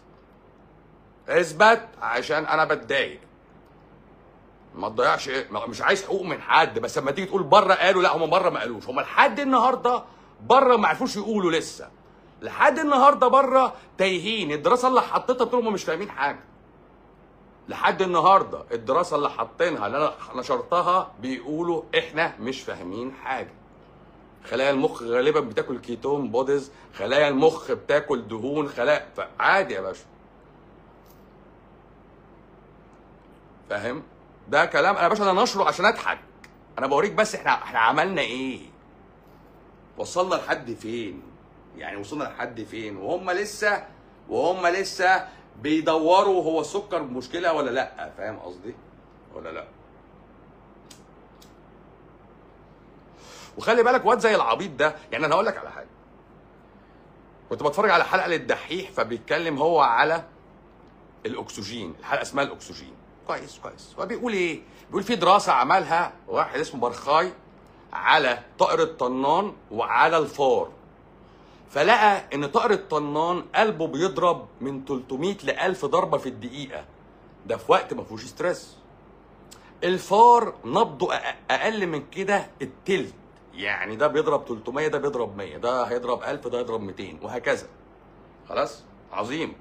اثبت عشان انا بتضايق ما تضيعش ما- مش عايز حقوق من حد بس لما تيجي تقول بره قالوا لا هم بره ما قالوش هم لحد النهارده بره ما عرفوش يقولوا لسه لحد النهارده بره تايهين الدراسه اللي حطيتها بتقول هم مش فاهمين حاجه لحد النهارده الدراسه اللي حاطينها اللي انا نشرتها بيقولوا احنا مش فاهمين حاجه خلايا المخ غالبا بتاكل كيتون بوديز خلايا المخ بتاكل دهون خلايا فعادي يا باشا فاهم ده كلام انا يا باشا انا نشره عشان اضحك انا بوريك بس احنا احنا عملنا ايه وصلنا لحد فين يعني وصلنا لحد فين وهم لسه وهم لسه بيدوروا هو السكر مشكله ولا لا فاهم قصدي ولا لا وخلي بالك واد زي العبيط ده يعني انا هقول لك على حاجه كنت بتفرج على حلقه للدحيح فبيتكلم هو على الاكسجين الحلقه اسمها الاكسجين كويس كويس هو بيقول ايه بيقول في دراسه عملها واحد اسمه برخاي على طائر الطنان وعلى الفار فلقى ان طائر الطنان قلبه بيضرب من 300 ل 1000 ضربه في الدقيقه ده في وقت ما فيهوش ستريس الفار نبضه أق- اقل من كده التلت يعني ده بيضرب 300 ده بيضرب 100 ده هيضرب 1000 ده هيضرب 200 وهكذا خلاص عظيم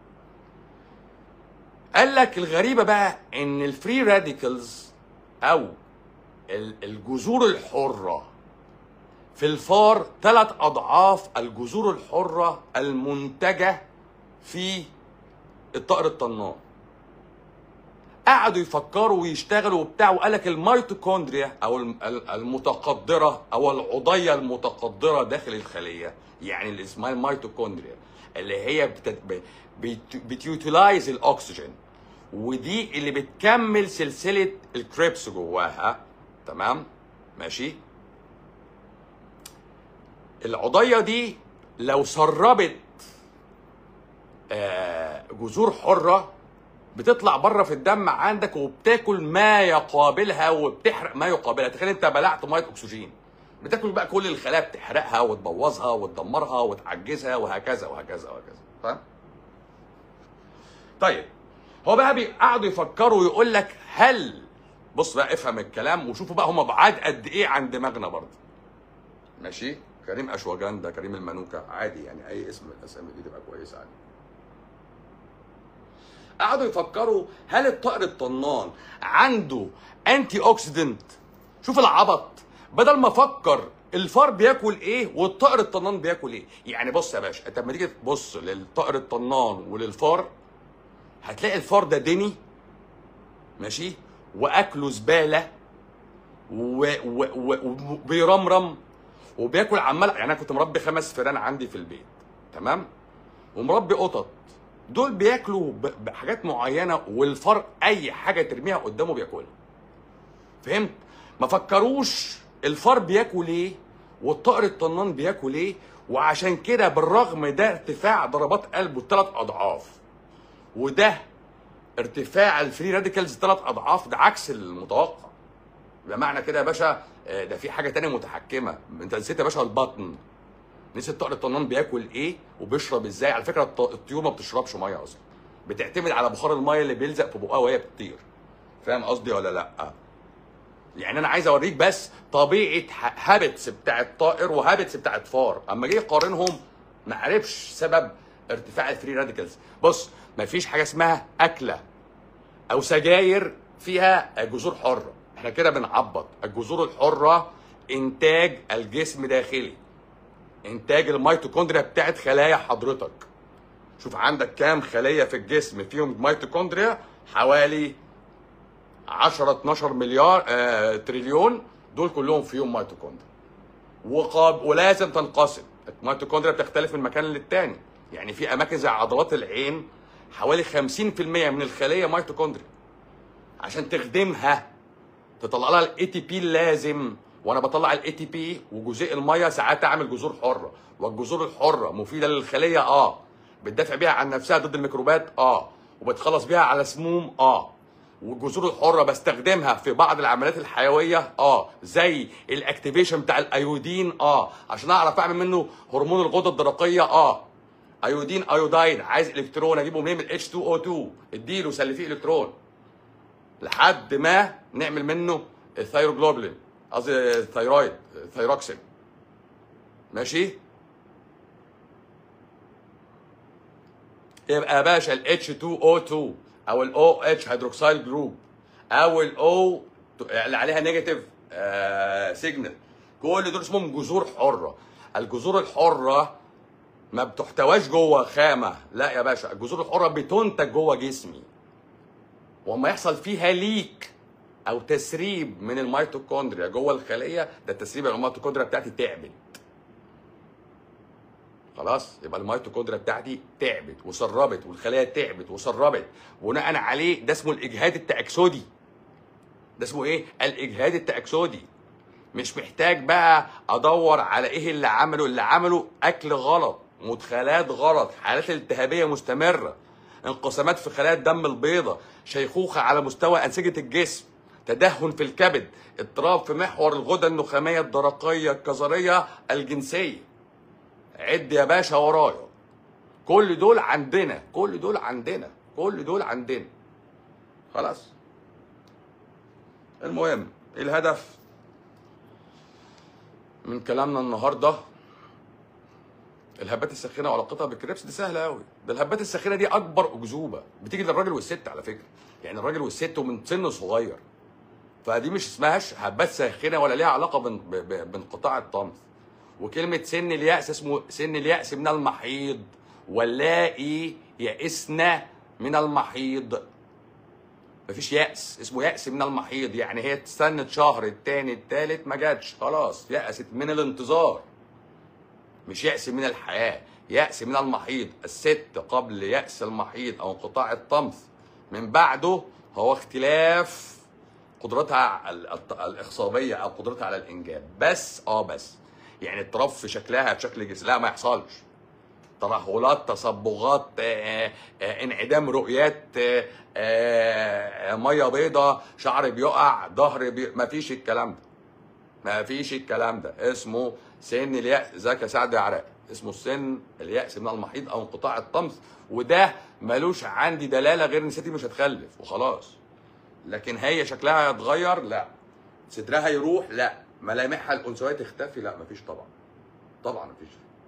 قال لك الغريبه بقى ان الفري راديكالز او ال- الجذور الحره في الفار ثلاث اضعاف الجذور الحره المنتجه في الطائر الطنان قعدوا يفكروا ويشتغلوا وبتاع وقال لك الميتوكوندريا او الم- ال- المتقدره او العضيه المتقدره داخل الخليه يعني اللي اسمها الميتوكوندريا اللي هي بتت... ب- بت... بتيوتلايز الاكسجين ودي اللي بتكمل سلسله الكريبس جواها تمام ماشي العضيه دي لو سربت آه، جذور حره بتطلع بره في الدم عندك وبتاكل ما يقابلها وبتحرق ما يقابلها تخيل انت بلعت ميه اكسجين بتاكل بقى كل الخلايا بتحرقها وتبوظها وتدمرها وتعجزها وهكذا وهكذا وهكذا فاهم طيب هو بقى بي- قعدوا يفكروا ويقول لك هل بص بقى افهم الكلام وشوفوا بقى هم بعاد قد ايه عن دماغنا برضه ماشي كريم اشواجندا كريم المنوكه عادي يعني اي اسم من الاسامي دي تبقى كويسه عادي قعدوا يفكروا هل الطائر الطنان عنده انتي اوكسيدنت شوف العبط بدل ما افكر الفار بياكل ايه والطائر الطنان بياكل ايه يعني بص يا باشا انت لما تيجي تبص للطائر الطنان وللفار هتلاقي الفار ده دني ماشي واكله زباله وبيرمرم و... و... وبيرمرم وبياكل عمال يعني انا كنت مربي خمس فيران عندي في البيت تمام ومربي قطط دول بياكلوا ب- بحاجات معينه والفار اي حاجه ترميها قدامه بياكلها فهمت ما فكروش الفار بياكل ايه والطائر الطنان بياكل ايه وعشان كده بالرغم ده ارتفاع ضربات قلبه ثلاث اضعاف وده ارتفاع الفري راديكالز ثلاث اضعاف ده عكس المتوقع بمعنى كده يا باشا آه، ده في حاجه تانية متحكمه انت نسيت يا باشا البطن نسيت طائر الطنان بياكل ايه وبيشرب ازاي على فكره الط- الطيور ما بتشربش ميه اصلا بتعتمد على بخار الميه اللي بيلزق في بقها وهي بتطير فاهم قصدي ولا لا يعني انا عايز اوريك بس طبيعه هابتس بتاع الطائر وهابتس بتاع الفار اما جه يقارنهم ما عرفش سبب ارتفاع الفري راديكالز بص مفيش حاجه اسمها اكله او سجاير فيها جذور حره احنا كده بنعبط الجذور الحره انتاج الجسم داخلي انتاج الميتوكوندريا بتاعت خلايا حضرتك شوف عندك كام خليه في الجسم فيهم ميتوكوندريا حوالي 10 12 مليار آه تريليون دول كلهم فيهم ميتوكوندريا وقاب ولازم تنقسم الميتوكوندريا بتختلف من مكان للتاني يعني في اماكن زي عضلات العين حوالي 50% من الخليه ميتوكوندريا عشان تخدمها تطلع لها الاي تي بي اللازم وانا بطلع الاي تي بي وجزيء الميه ساعات اعمل جذور حره والجذور الحره مفيده للخليه اه بتدافع بيها عن نفسها ضد الميكروبات اه وبتخلص بيها على سموم اه والجذور الحره بستخدمها في بعض العمليات الحيويه اه زي الاكتيفيشن بتاع الايودين اه عشان اعرف اعمل منه هرمون الغده الدرقيه اه ايودين ايودايد عايز الكترون اجيبه منين من H2O2 اديله سلفيه الكترون لحد ما نعمل منه الثيروجلوبولين قصدي الثيرويد الثيروكسين ماشي يبقى يا باشا ال H2O2 او ال OH هيدروكسيل جروب او ال O اللي عليها نيجاتيف سيجنال كل دول اسمهم جذور حره الجذور الحره ما بتحتواش جوه خامه لا يا باشا الجذور الحره بتنتج جوه جسمي وما يحصل فيها ليك او تسريب من الميتوكوندريا جوه الخليه ده التسريب الميتوكوندريا بتاعتي تعبت خلاص يبقى الميتوكوندريا بتاعتي تعبت وسربت والخلايا تعبت وسربت بناء عليه ده اسمه الاجهاد التاكسدي ده اسمه ايه الاجهاد التاكسدي مش محتاج بقى ادور على ايه اللي عمله اللي عمله اكل غلط مدخلات غلط حالات التهابيه مستمره انقسامات في خلايا الدم البيضاء شيخوخه على مستوى انسجه الجسم تدهن في الكبد اضطراب في محور الغدة النخامية الدرقية الكظرية الجنسية عد يا باشا ورايا كل دول عندنا كل دول عندنا كل دول عندنا خلاص المهم الهدف من كلامنا النهارده الهبات الساخنه وعلاقتها بالكريبس دي سهله قوي ده الهبات الساخنه دي اكبر اكذوبه بتيجي للراجل والست على فكره يعني الراجل والست ومن سن صغير فدي مش اسمهاش هبات ساخنه ولا ليها علاقه بان- ب- ب- بانقطاع الطمث وكلمه سن الياس اسمه سن الياس من المحيض واللائي يئسن من المحيض مفيش يأس اسمه يأس من المحيض يعني هي استنت شهر التاني التالت ما جاتش خلاص يأست من الانتظار مش يأس من الحياة يأس من المحيض الست قبل يأس المحيض أو انقطاع الطمث من بعده هو اختلاف قدرتها ال- الت- الإخصابية أو قدرتها على الإنجاب بس اه بس يعني اضطراب في شكلها بشكل جسم لا ما يحصلش ترهلات تصبغات آه، آه، انعدام رؤيات آه، آه، ميه بيضة شعر بيقع ظهر بي... ما فيش الكلام ده ما فيش الكلام ده اسمه سن اليأس ذاك يا سعد يا عراق اسمه السن اليأس من المحيض او انقطاع الطمث وده ملوش عندي دلاله غير ان ستي مش هتخلف وخلاص لكن هي شكلها هيتغير لا صدرها يروح لا ملامحها الانثويه تختفي لا مفيش طبعا طبعا مفيش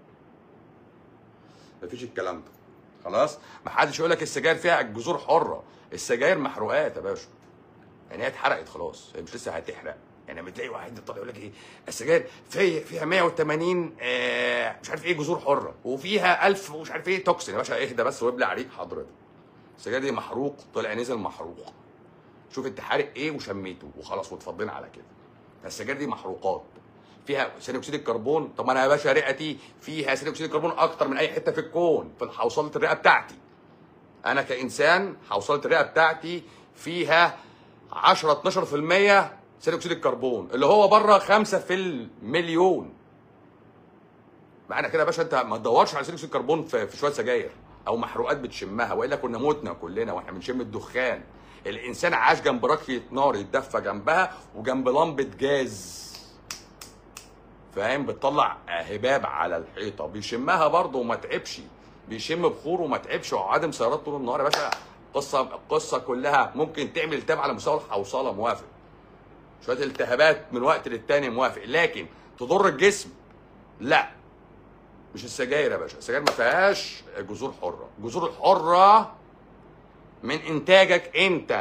مفيش الكلام ده خلاص محدش يقول لك السجاير فيها جذور حره السجاير محروقات يا باشا يعني هي اتحرقت خلاص هي مش لسه هتحرق يعني لما تلاقي واحد طالع يقول لك ايه السجاير في فيها 180 آه مش عارف ايه جذور حره وفيها 1000 ومش عارف ايه توكسين يا باشا اهدى بس وابلع ريق حضرتك السجاير دي محروق طلع نزل محروق شوف انت حارق ايه وشميته وخلاص واتفضينا على كده السجاير دي محروقات فيها ثاني اكسيد الكربون طب انا يا باشا رئتي فيها ثاني اكسيد الكربون اكتر من اي حته في الكون في حوصله الرئه بتاعتي انا كانسان حوصله الرئه بتاعتي فيها 10 12% ثاني اكسيد الكربون اللي هو بره 5 في المليون معنى كده يا باشا انت ما تدورش على ثاني اكسيد الكربون في, في شويه سجاير او محروقات بتشمها والا كنا متنا كلنا واحنا بنشم الدخان الانسان عاش جنب راكيه نار يتدفى جنبها وجنب لمبه جاز فاهم بتطلع هباب على الحيطه بيشمها برضه وما تعبش بيشم بخور وما تعبش وعادم سيارات طول النهار يا باشا القصه القصه كلها ممكن تعمل التهاب على مستوى الحوصله موافق شويه التهابات من وقت للتاني موافق لكن تضر الجسم لا مش السجاير يا باشا السجاير ما فيهاش جذور حره الجذور الحره من انتاجك انت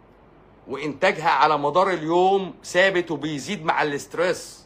وانتاجها على مدار اليوم ثابت وبيزيد مع الاسترس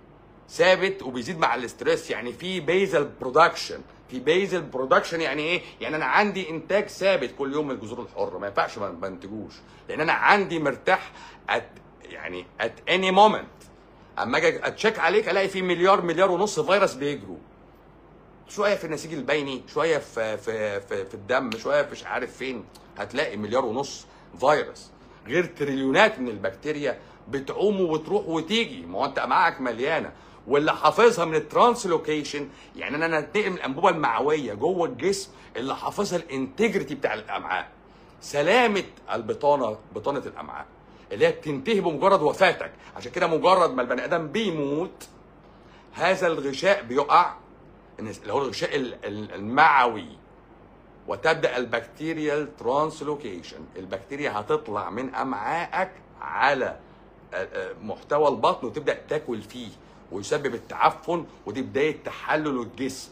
ثابت وبيزيد مع الاسترس يعني في بيزل برودكشن في بيزل برودكشن يعني ايه يعني انا عندي انتاج ثابت كل يوم من الجذور الحره ما ينفعش ما بنتجوش لان انا عندي مرتاح at يعني at any moment اما اجي اتشيك عليك الاقي في مليار مليار ونص فيروس بيجروا شويه في النسيج البيني شويه في في في, في الدم شويه في مش عارف فين هتلاقي مليار ونص فيروس غير تريليونات من البكتيريا بتعوم وبتروح وتيجي ما هو انت امعائك مليانه واللي حافظها من الترانسلوكيشن يعني انا اتنقل من الانبوبه المعويه جوه الجسم اللي حافظها الانتجريتي بتاع الامعاء سلامه البطانه بطانه الامعاء اللي هي بتنتهي بمجرد وفاتك عشان كده مجرد ما البني ادم بيموت هذا الغشاء بيقع اللي هو الغشاء ال- ال- المعوي وتبدا البكتيريال ترانسلوكيشن البكتيريا هتطلع من امعائك على آه، آه، محتوى البطن وتبدا تاكل فيه ويسبب التعفن ودي بدايه تحلل الجسم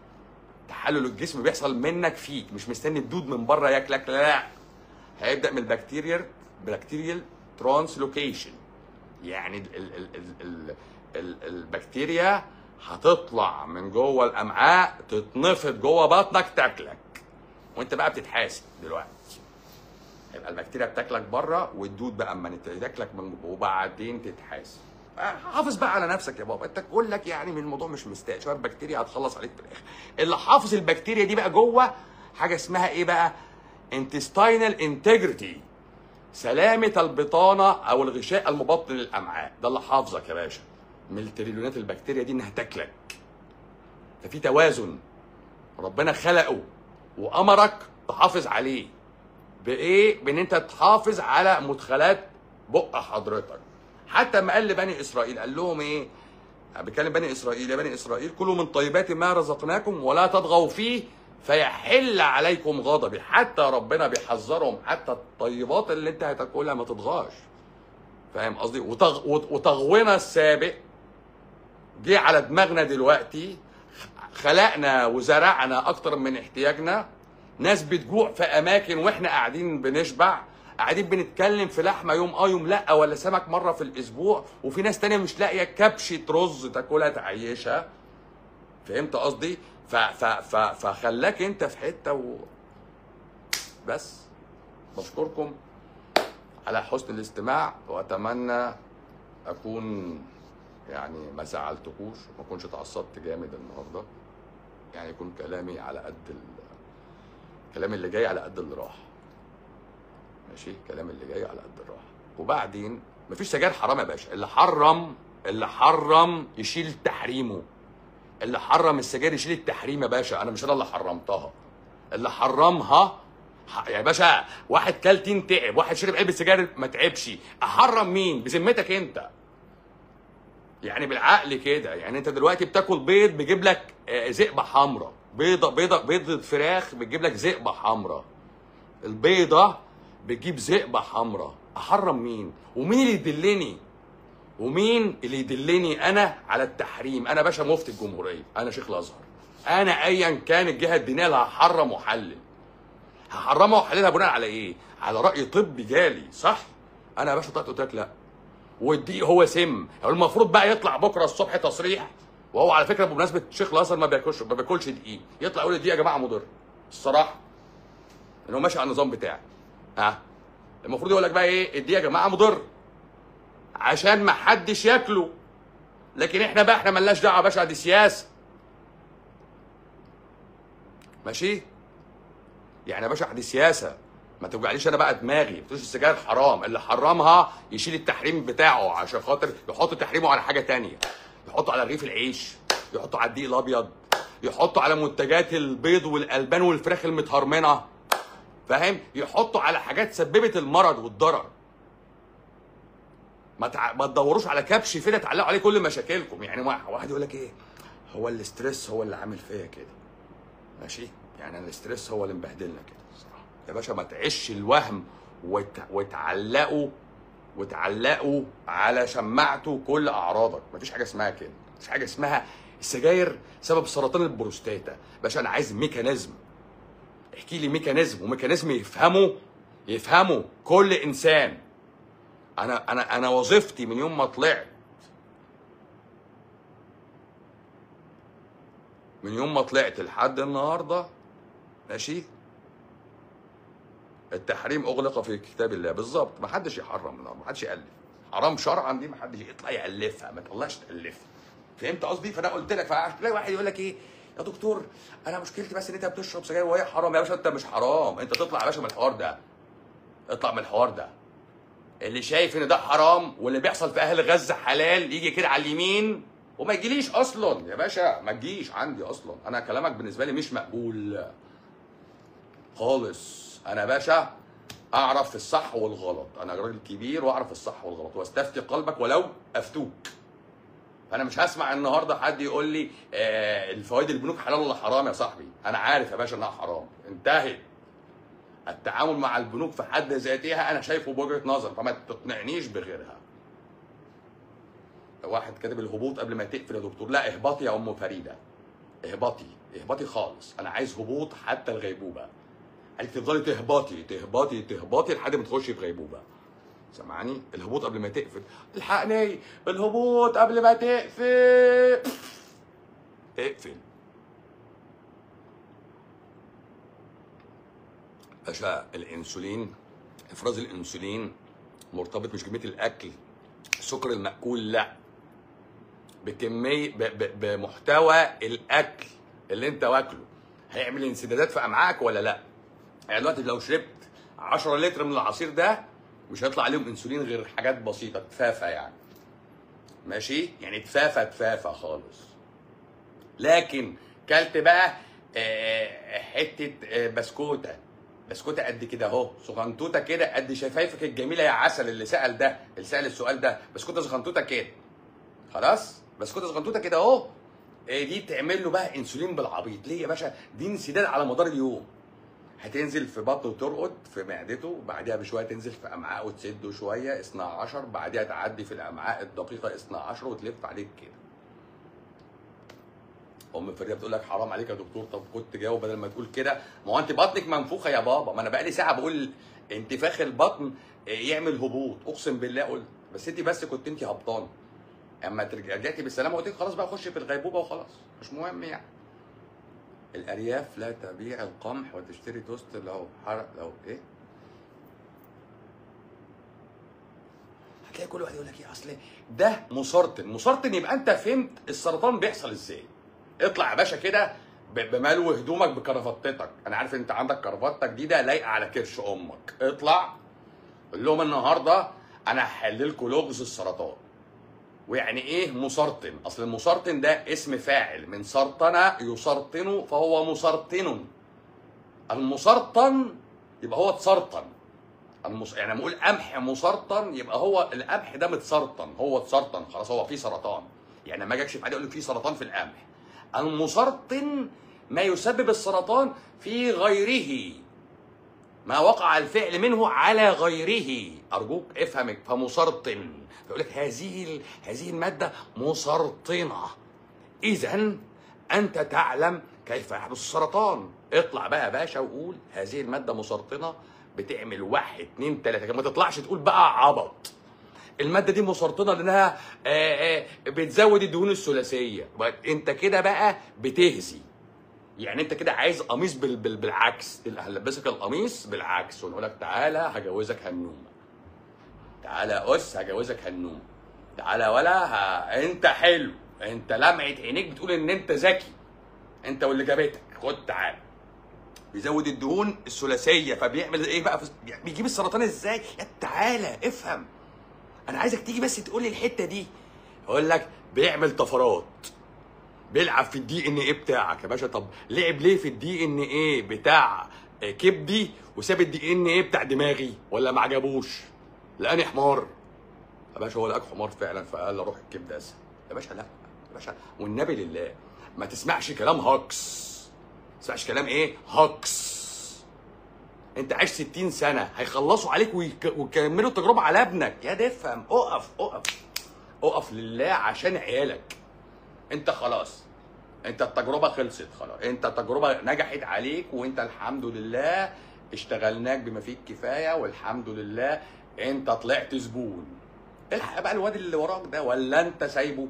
تحلل الجسم بيحصل منك فيك مش مستني الدود من بره ياكلك لا هيبدا من البكتيريال بكتيريال ترانسلوكيشن يعني ال ال ال ال ال ال البكتيريا هتطلع من جوه الامعاء تتنفض جوه بطنك تاكلك وانت بقى بتتحاسب دلوقتي يبقى البكتيريا بتاكلك بره والدود بقى اما تاكلك من وبعدين تتحاسب حافظ بقى على نفسك يا بابا انت تقول لك يعني من الموضوع مش مستاهل شويه بكتيريا هتخلص عليك في الاخر اللي حافظ البكتيريا دي بقى جوه حاجه اسمها ايه بقى intestinal integrity سلامة البطانة أو الغشاء المبطن للأمعاء ده اللي حافظك يا باشا من التريليونات البكتيريا دي إنها تاكلك ففي توازن ربنا خلقه وأمرك تحافظ عليه بإيه؟ بإن أنت تحافظ على مدخلات بق حضرتك حتى ما قال لبني إسرائيل قال لهم إيه؟ بيكلم بني إسرائيل يا بني إسرائيل كلوا من طيبات ما رزقناكم ولا تطغوا فيه فيحل عليكم غضبي حتى ربنا بيحذرهم حتى الطيبات اللي انت هتاكلها ما تطغاش فاهم قصدي وتغ... وتغوينا السابق جه على دماغنا دلوقتي خلقنا وزرعنا اكتر من احتياجنا ناس بتجوع في اماكن واحنا قاعدين بنشبع قاعدين بنتكلم في لحمه يوم اه يوم لا ولا سمك مره في الاسبوع وفي ناس تانية مش لاقيه كبشه رز تاكلها تعيشها فهمت قصدي ف ف ف فخلاك انت في حته و بس بشكركم على حسن الاستماع واتمنى اكون يعني ما زعلتكوش وما اكونش اتعصبت جامد النهارده يعني يكون كلامي على قد ال... الكلام اللي جاي على قد اللي راح ماشي الكلام اللي جاي على قد الراحه وبعدين مفيش سجاير حرام يا باشا اللي حرم اللي حرم يشيل تحريمه اللي حرم السجاير يشيل التحريم يا باشا انا مش انا اللي حرمتها اللي حرمها ح- يا باشا واحد كل تين تعب واحد شرب علبه سجاير ما تعبش احرم مين بذمتك انت يعني بالعقل كده يعني انت دلوقتي بتاكل بيض بيجيب لك آه، زئبه حمراء بيضه بيضه بيضه فراخ بتجيب لك زئبه حمراء البيضه بتجيب زئبه حمراء احرم مين ومين اللي يدلني ومين اللي يدلني انا على التحريم انا باشا مفتي الجمهوريه انا شيخ الازهر انا ايا كان الجهه الدينيه اللي هحرم واحلل هحرمها واحللها بناء على ايه على راي طبي جالي صح انا يا باشا طلعت قلت لك لا والدقيق هو سم هو المفروض بقى يطلع بكره الصبح تصريح وهو على فكره بمناسبه الشيخ الازهر ما بياكلش ما بياكلش دقيق يطلع يقول الدقيق يا جماعه مضر الصراحه ان هو ماشي على النظام بتاعي ها المفروض يقول لك بقى ايه الدقيق يا جماعه مضر عشان ما حدش ياكله لكن احنا بقى احنا ملناش دعوه يا باشا دي سياسه ماشي يعني يا باشا دي سياسه ما توجعليش انا بقى دماغي ما تقولش السجاير حرام اللي حرمها يشيل التحريم بتاعه عشان خاطر يحط تحريمه على حاجه تانية يحطه على رغيف العيش يحطه على الدقيق الابيض يحطوا على منتجات البيض والالبان والفراخ المتهرمنه فاهم يحطوا على حاجات سببت المرض والضرر ما تع... ما تدوروش على كبش فدا تعلقوا عليه كل مشاكلكم يعني واحد يقول لك ايه هو الاسترس هو اللي عامل فيا كده ماشي يعني أنا الاسترس هو اللي مبهدلنا كده الصراحه يا باشا ما تعيش الوهم وت... وتعلقوا وتعلقوا على شماعته كل اعراضك مفيش حاجه اسمها كده مفيش حاجه اسمها السجاير سبب سرطان البروستاتا باشا انا عايز ميكانيزم احكي لي ميكانيزم وميكانيزم يفهمه يفهمه كل انسان انا انا انا وظيفتي من يوم ما طلعت من يوم ما طلعت لحد النهارده ماشي التحريم اغلق في كتاب الله بالظبط ما حدش يحرم ما حدش يالف حرام شرعا دي ما حدش يطلع يالفها ما تطلعش تالفها فهمت قصدي فانا قلت لك تلاقي واحد يقول لك ايه يا دكتور انا مشكلتي بس ان انت بتشرب سجاير وهي حرام يا باشا انت مش حرام انت تطلع يا باشا من الحوار ده اطلع من الحوار ده اللي شايف ان ده حرام واللي بيحصل في اهل غزه حلال يجي كده على اليمين وما يجيليش اصلا يا باشا ما تجيش عندي اصلا انا كلامك بالنسبه لي مش مقبول خالص انا باشا اعرف الصح والغلط انا راجل كبير واعرف الصح والغلط واستفتي قلبك ولو افتوك فانا مش هسمع النهارده حد يقول لي آه الفوائد البنوك حلال ولا حرام يا صاحبي انا عارف يا باشا انها حرام انتهت التعامل مع البنوك في حد ذاتها انا شايفه بوجهه نظر فما تقنعنيش بغيرها واحد كاتب الهبوط قبل ما تقفل يا دكتور لا اهبطي يا ام فريده اهبطي اهبطي خالص انا عايز هبوط حتى الغيبوبه قالت تفضلي تهبطي تهبطي تهبطي لحد ما تخشي في غيبوبه سامعني الهبوط قبل ما تقفل الحقني الهبوط قبل ما تقفل اقفل باشا الانسولين افراز الانسولين مرتبط مش كميه الاكل السكر المأكول لا بكميه ب ب بمحتوى الاكل اللي انت واكله هيعمل انسدادات في امعائك ولا لا يعني دلوقتي لو شربت 10 لتر من العصير ده مش هيطلع عليهم انسولين غير حاجات بسيطه تفافه يعني ماشي يعني تفافه تفافه خالص لكن كلت بقى حته بسكوته بسكوته قد كده اهو سخنتوته كده قد شفايفك الجميله يا عسل اللي سال ده اللي سال السؤال ده بسكوته سخنتوته كده خلاص بسكوته سخنتوته كده اهو دي تعمل له بقى انسولين بالعبيط ليه يا باشا دي انسداد على مدار اليوم هتنزل في بطنه وترقد في معدته بعدها بشويه تنزل في امعائه وتسده شويه 12 بعدها تعدي في الامعاء الدقيقه 12 وتلف عليك كده ام فريده بتقول لك حرام عليك يا دكتور طب كنت جاوب بدل ما تقول كده ما هو انت بطنك منفوخه يا بابا ما انا بقالي ساعه بقول انتفاخ البطن يعمل هبوط اقسم بالله قلت بس انت بس كنت انت هبطانه اما رجعتي بالسلامه قلت خلاص بقى خش في الغيبوبه وخلاص مش مهم يعني الارياف لا تبيع القمح وتشتري توست لو حرق لو ايه هتلاقي كل واحد يقول لك ايه اصل ده مسرطن مسرطن يبقى انت فهمت السرطان بيحصل ازاي اطلع يا باشا كده بملو هدومك بكرافتتك انا عارف انت عندك كرافته جديده لايقه على كرش امك اطلع قول لهم النهارده انا هحل لكم لغز السرطان ويعني ايه مسرطن اصل المسرطن ده اسم فاعل من سرطن يسرطن فهو مسرطن المسرطن يبقى هو اتسرطن المس... يعني لما اقول قمح مسرطن يبقى هو القمح ده متسرطن هو اتسرطن خلاص هو فيه سرطان يعني لما اجي اكشف عليه اقول لك فيه سرطان في القمح المسرطن ما يسبب السرطان في غيره ما وقع الفعل منه على غيره ارجوك افهمك فمسرطن فيقول لك هذه هذه الماده مسرطنه اذا انت تعلم كيف يحدث السرطان اطلع بقى يا باشا وقول هذه الماده مسرطنه بتعمل واحد اتنين تلاته ما تطلعش تقول بقى عبط الماده دي مسرطنه لانها آآ آآ بتزود الدهون الثلاثيه انت كده بقى بتهزي يعني انت كده عايز قميص بال بال بالعكس هلبسك القميص بالعكس ونقول لك تعالى هجوزك هنومه تعالى قص هجوزك هنومه تعالى ولا ه... انت حلو انت لمعه عينيك بتقول ان انت ذكي انت واللي جابتك خد تعالى بيزود الدهون الثلاثيه فبيعمل ايه بقى بيجيب السرطان ازاي يا تعالى افهم انا عايزك تيجي بس تقول لي الحته دي اقول لك بيعمل طفرات بيلعب في الدي ان ايه بتاعك يا باشا طب لعب ليه في الدي ان ايه بتاع كبدي وساب الدي ان ايه بتاع دماغي ولا ما عجبوش لقاني حمار يا باشا هو لقاك حمار فعلا فقال اروح الكبده اسهل يا باشا لا يا باشا والنبي لله ما تسمعش كلام هاكس ما تسمعش كلام ايه هاكس انت عايش 60 سنه هيخلصوا عليك ويك- ويكملوا التجربه على ابنك يا ده افهم اقف اقف اقف لله عشان عيالك انت خلاص انت التجربه خلصت خلاص انت التجربه نجحت عليك وانت الحمد لله اشتغلناك بما فيه الكفايه والحمد لله انت طلعت زبون الحق بقى الواد اللي وراك ده ولا انت سايبه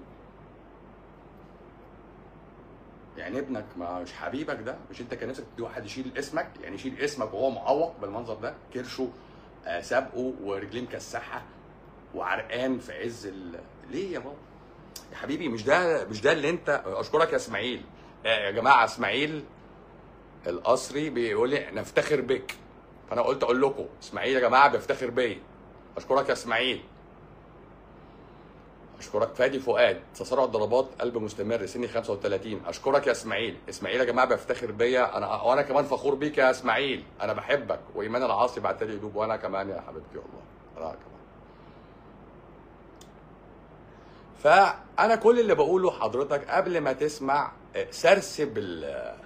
يعني ابنك ما مش حبيبك ده مش انت كان نفسك تدي واحد يشيل اسمك يعني يشيل اسمك وهو معوق بالمنظر ده كرشه آه، سابقه ورجليه مكسحه وعرقان في عز ال... ليه يا بابا يا حبيبي مش ده مش ده اللي انت اشكرك يا اسماعيل آه، يا جماعه اسماعيل القصري بيقول لي نفتخر بك فانا قلت اقول لكم اسماعيل يا جماعه بيفتخر بيا اشكرك يا اسماعيل اشكرك فادي فؤاد تسارع الضربات قلب مستمر سني 35 اشكرك يا اسماعيل اسماعيل يا جماعه بيفتخر بيا انا وانا كمان فخور بيك يا اسماعيل انا بحبك وايمان العاصي بعت لي قلوب وانا كمان يا حبيبتي والله انا كمان فانا كل اللي بقوله حضرتك قبل ما تسمع آه، سرسب ال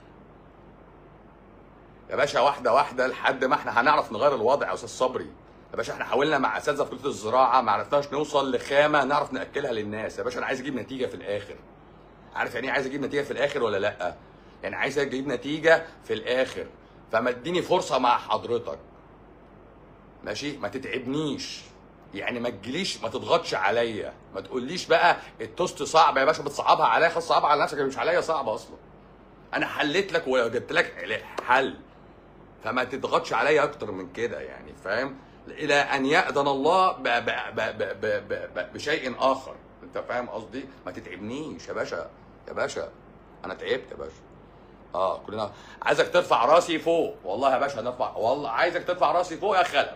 يا باشا واحده واحده لحد ما احنا هنعرف نغير الوضع يا استاذ صبري يا باشا احنا حاولنا مع اساتذه في كليه الزراعه ما عرفناش نوصل لخامه نعرف ناكلها للناس يا باشا انا عايز اجيب نتيجه في الاخر عارف يعني ايه عايز اجيب نتيجه في الاخر ولا لا يعني عايز اجيب نتيجه في الاخر فما اديني فرصه مع حضرتك ماشي ما تتعبنيش يعني ما تجيليش ما تضغطش عليا ما تقوليش بقى التوست صعب يا باشا بتصعبها عليا خلاص صعبها على نفسك مش عليا صعبه اصلا انا حليت لك وجبت لك حل فما تضغطش عليا اكتر من كده يعني فاهم الى ان ياذن الله ب ب ب ب ب ب ب بشيء اخر انت فاهم قصدي ما تتعبنيش يا باشا يا باشا انا تعبت يا باشا اه كلنا عايزك ترفع راسي فوق والله يا باشا هنرفع والله عايزك ترفع راسي فوق يا خلف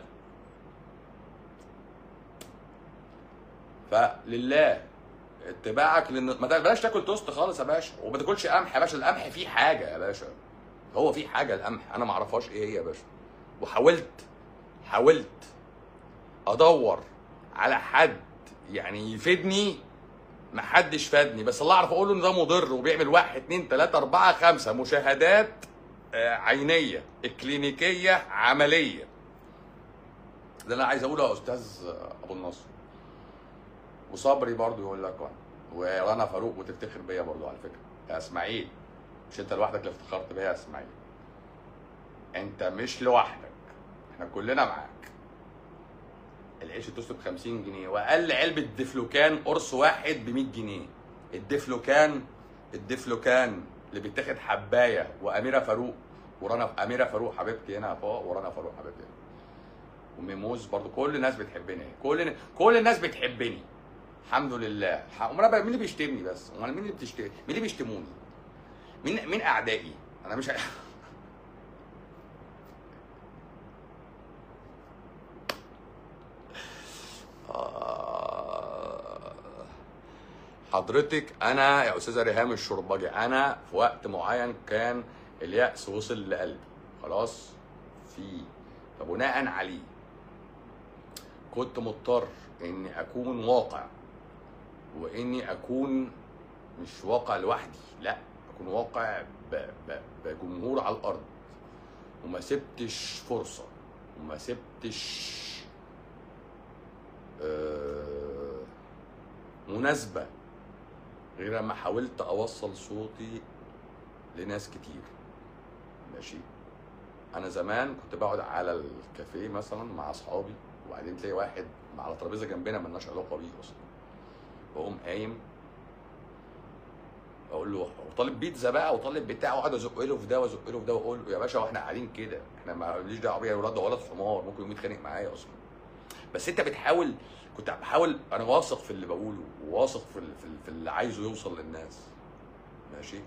فلله اتباعك لان ما تا- بلاش تاكل توست خالص يا باشا وما تاكلش قمح يا باشا القمح فيه حاجه يا باشا هو فيه حاجه القمح انا ما اعرفهاش ايه هي يا باشا وحاولت حاولت ادور على حد يعني يفيدني ما حدش فادني بس اللي اعرف اقوله ان ده مضر وبيعمل واحد اتنين تلاته اربعه خمسه مشاهدات آه، عينيه اكلينيكيه عمليه ده اللي انا عايز اقوله يا استاذ ابو النصر وصبري برضو يقول لك وانا ورنا فاروق وتفتخر بيا برضو على فكره يا اسماعيل مش انت لوحدك اللي افتخرت بيا يا اسماعيل انت مش لوحدك احنا كلنا معاك العيش التوست ب 50 جنيه واقل علبه دفلوكان قرص واحد ب 100 جنيه الدفلوكان الدفلوكان اللي بيتاخد حبايه واميره فاروق ورنا اميره فاروق حبيبتي هنا فوق ورنا فاروق حبيبتي هنا وميموز برضو كل الناس بتحبني كل كل الناس بتحبني الحمد لله ح- امال أنا بقى مين اللي بيشتمني بس امال مين اللي بتشتم مين اللي بيشتموني مين مين اعدائي انا مش ع- آه. حضرتك انا يا استاذه ريهام الشربجي انا في وقت معين كان اليأس وصل لقلبي خلاص في فبناء عليه كنت مضطر اني اكون واقع واني اكون مش واقع لوحدي لا اكون واقع ب... ب... بجمهور على الارض وما سبتش فرصه وما سبتش آه، مناسبه غير لما حاولت اوصل صوتي لناس كتير ماشي انا زمان كنت بقعد على الكافيه مثلا مع اصحابي وبعدين تلاقي واحد على ترابيزه جنبنا ملناش علاقه بيه اصلا بقوم قايم اقول له وطالب بيتزا بقى وطالب بتاع واقعد ازق له في ده وازق له في ده واقول له يا باشا واحنا قاعدين كده احنا ماليش دعوه بيا الولاد ده ولد حمار ممكن يقوم يتخانق معايا اصلا بس انت بتحاول كنت بحاول انا واثق في اللي بقوله وواثق في ال- في ال- في اللي عايزه يوصل للناس ماشي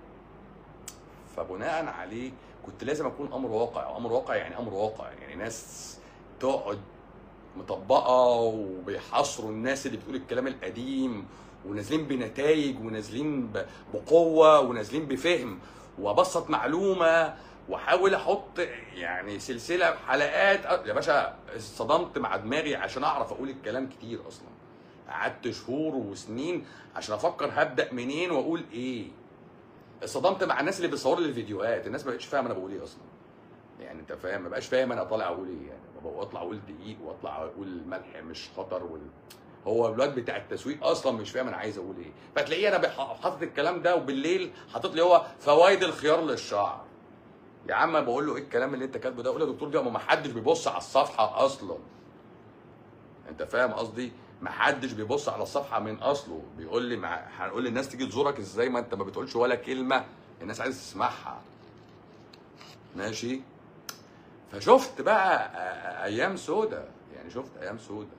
فبناء عليه كنت لازم اكون امر واقع امر واقع يعني امر واقع يعني ناس تقعد مطبقه وبيحاصروا الناس اللي بتقول الكلام القديم ونازلين بنتائج ونازلين ب- بقوه ونازلين بفهم وابسط معلومه واحاول احط يعني سلسله حلقات أ- يا باشا اصطدمت مع دماغي عشان اعرف اقول الكلام كتير اصلا قعدت شهور وسنين عشان افكر هبدا منين واقول ايه اصطدمت مع الناس اللي بيصوروا لي الفيديوهات الناس ما بقتش فاهمه انا بقول ايه اصلا يعني انت فاهم ما بقاش فاهم انا طالع اقول ايه يعني ببقى اطلع اقول دقيق واطلع اقول الملح مش خطر وال... هو الواد بتاع التسويق اصلا مش فاهم انا عايز اقول ايه فتلاقيه انا بح- حاطط الكلام ده وبالليل حاطط لي هو فوائد الخيار للشعر يا عم بقول له ايه الكلام اللي انت كاتبه ده اقول له يا دكتور ده ما حدش بيبص على الصفحه اصلا انت فاهم قصدي ما حدش بيبص على الصفحه من اصله بيقول لي مع... هنقول للناس تيجي تزورك ازاي ما انت ما بتقولش ولا كلمه الناس عايزه تسمعها ماشي فشفت بقى آ- آ- ايام سودة يعني شفت ايام سودة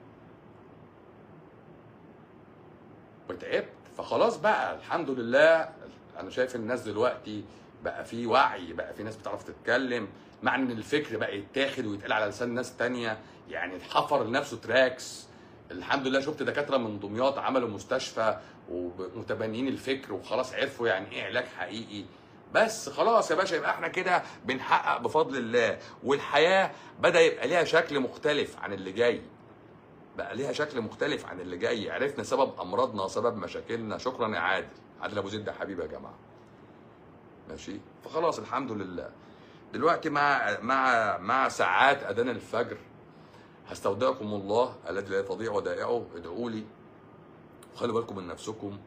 وتعبت فخلاص بقى الحمد لله انا شايف الناس دلوقتي بقى في وعي بقى في ناس بتعرف تتكلم مع ان الفكر بقى يتاخد ويتقال على لسان ناس تانية يعني اتحفر لنفسه تراكس الحمد لله شفت دكاتره من دمياط عملوا مستشفى ومتبنيين الفكر وخلاص عرفوا يعني ايه علاج حقيقي بس خلاص يا باشا يبقى احنا كده بنحقق بفضل الله والحياه بدا يبقى ليها شكل مختلف عن اللي جاي بقى ليها شكل مختلف عن اللي جاي عرفنا سبب امراضنا سبب مشاكلنا شكرا يا عادل عادل ابو زيد ده حبيبي يا جماعه ماشي فخلاص الحمد لله دلوقتي مع مع مع ساعات اذان الفجر هستودعكم الله الذي لا تضيع ودائعه ادعوا لي وخلوا بالكم من نفسكم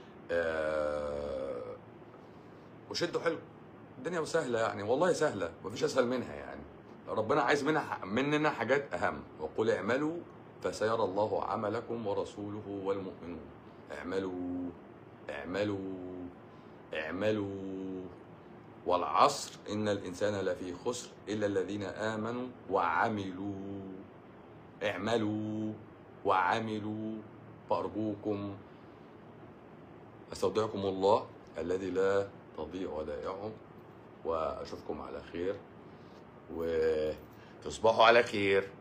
آه وشدوا حلو الدنيا سهله يعني والله سهله مفيش اسهل منها يعني ربنا عايز منها مننا حاجات اهم وقل اعملوا فسيرى الله عملكم ورسوله والمؤمنون اعملوا اعملوا اعملوا والعصر ان الانسان لفي خسر الا الذين امنوا وعملوا اعملوا وعملوا فارجوكم استودعكم الله الذي لا تضيع ودائعه واشوفكم على خير وتصبحوا على خير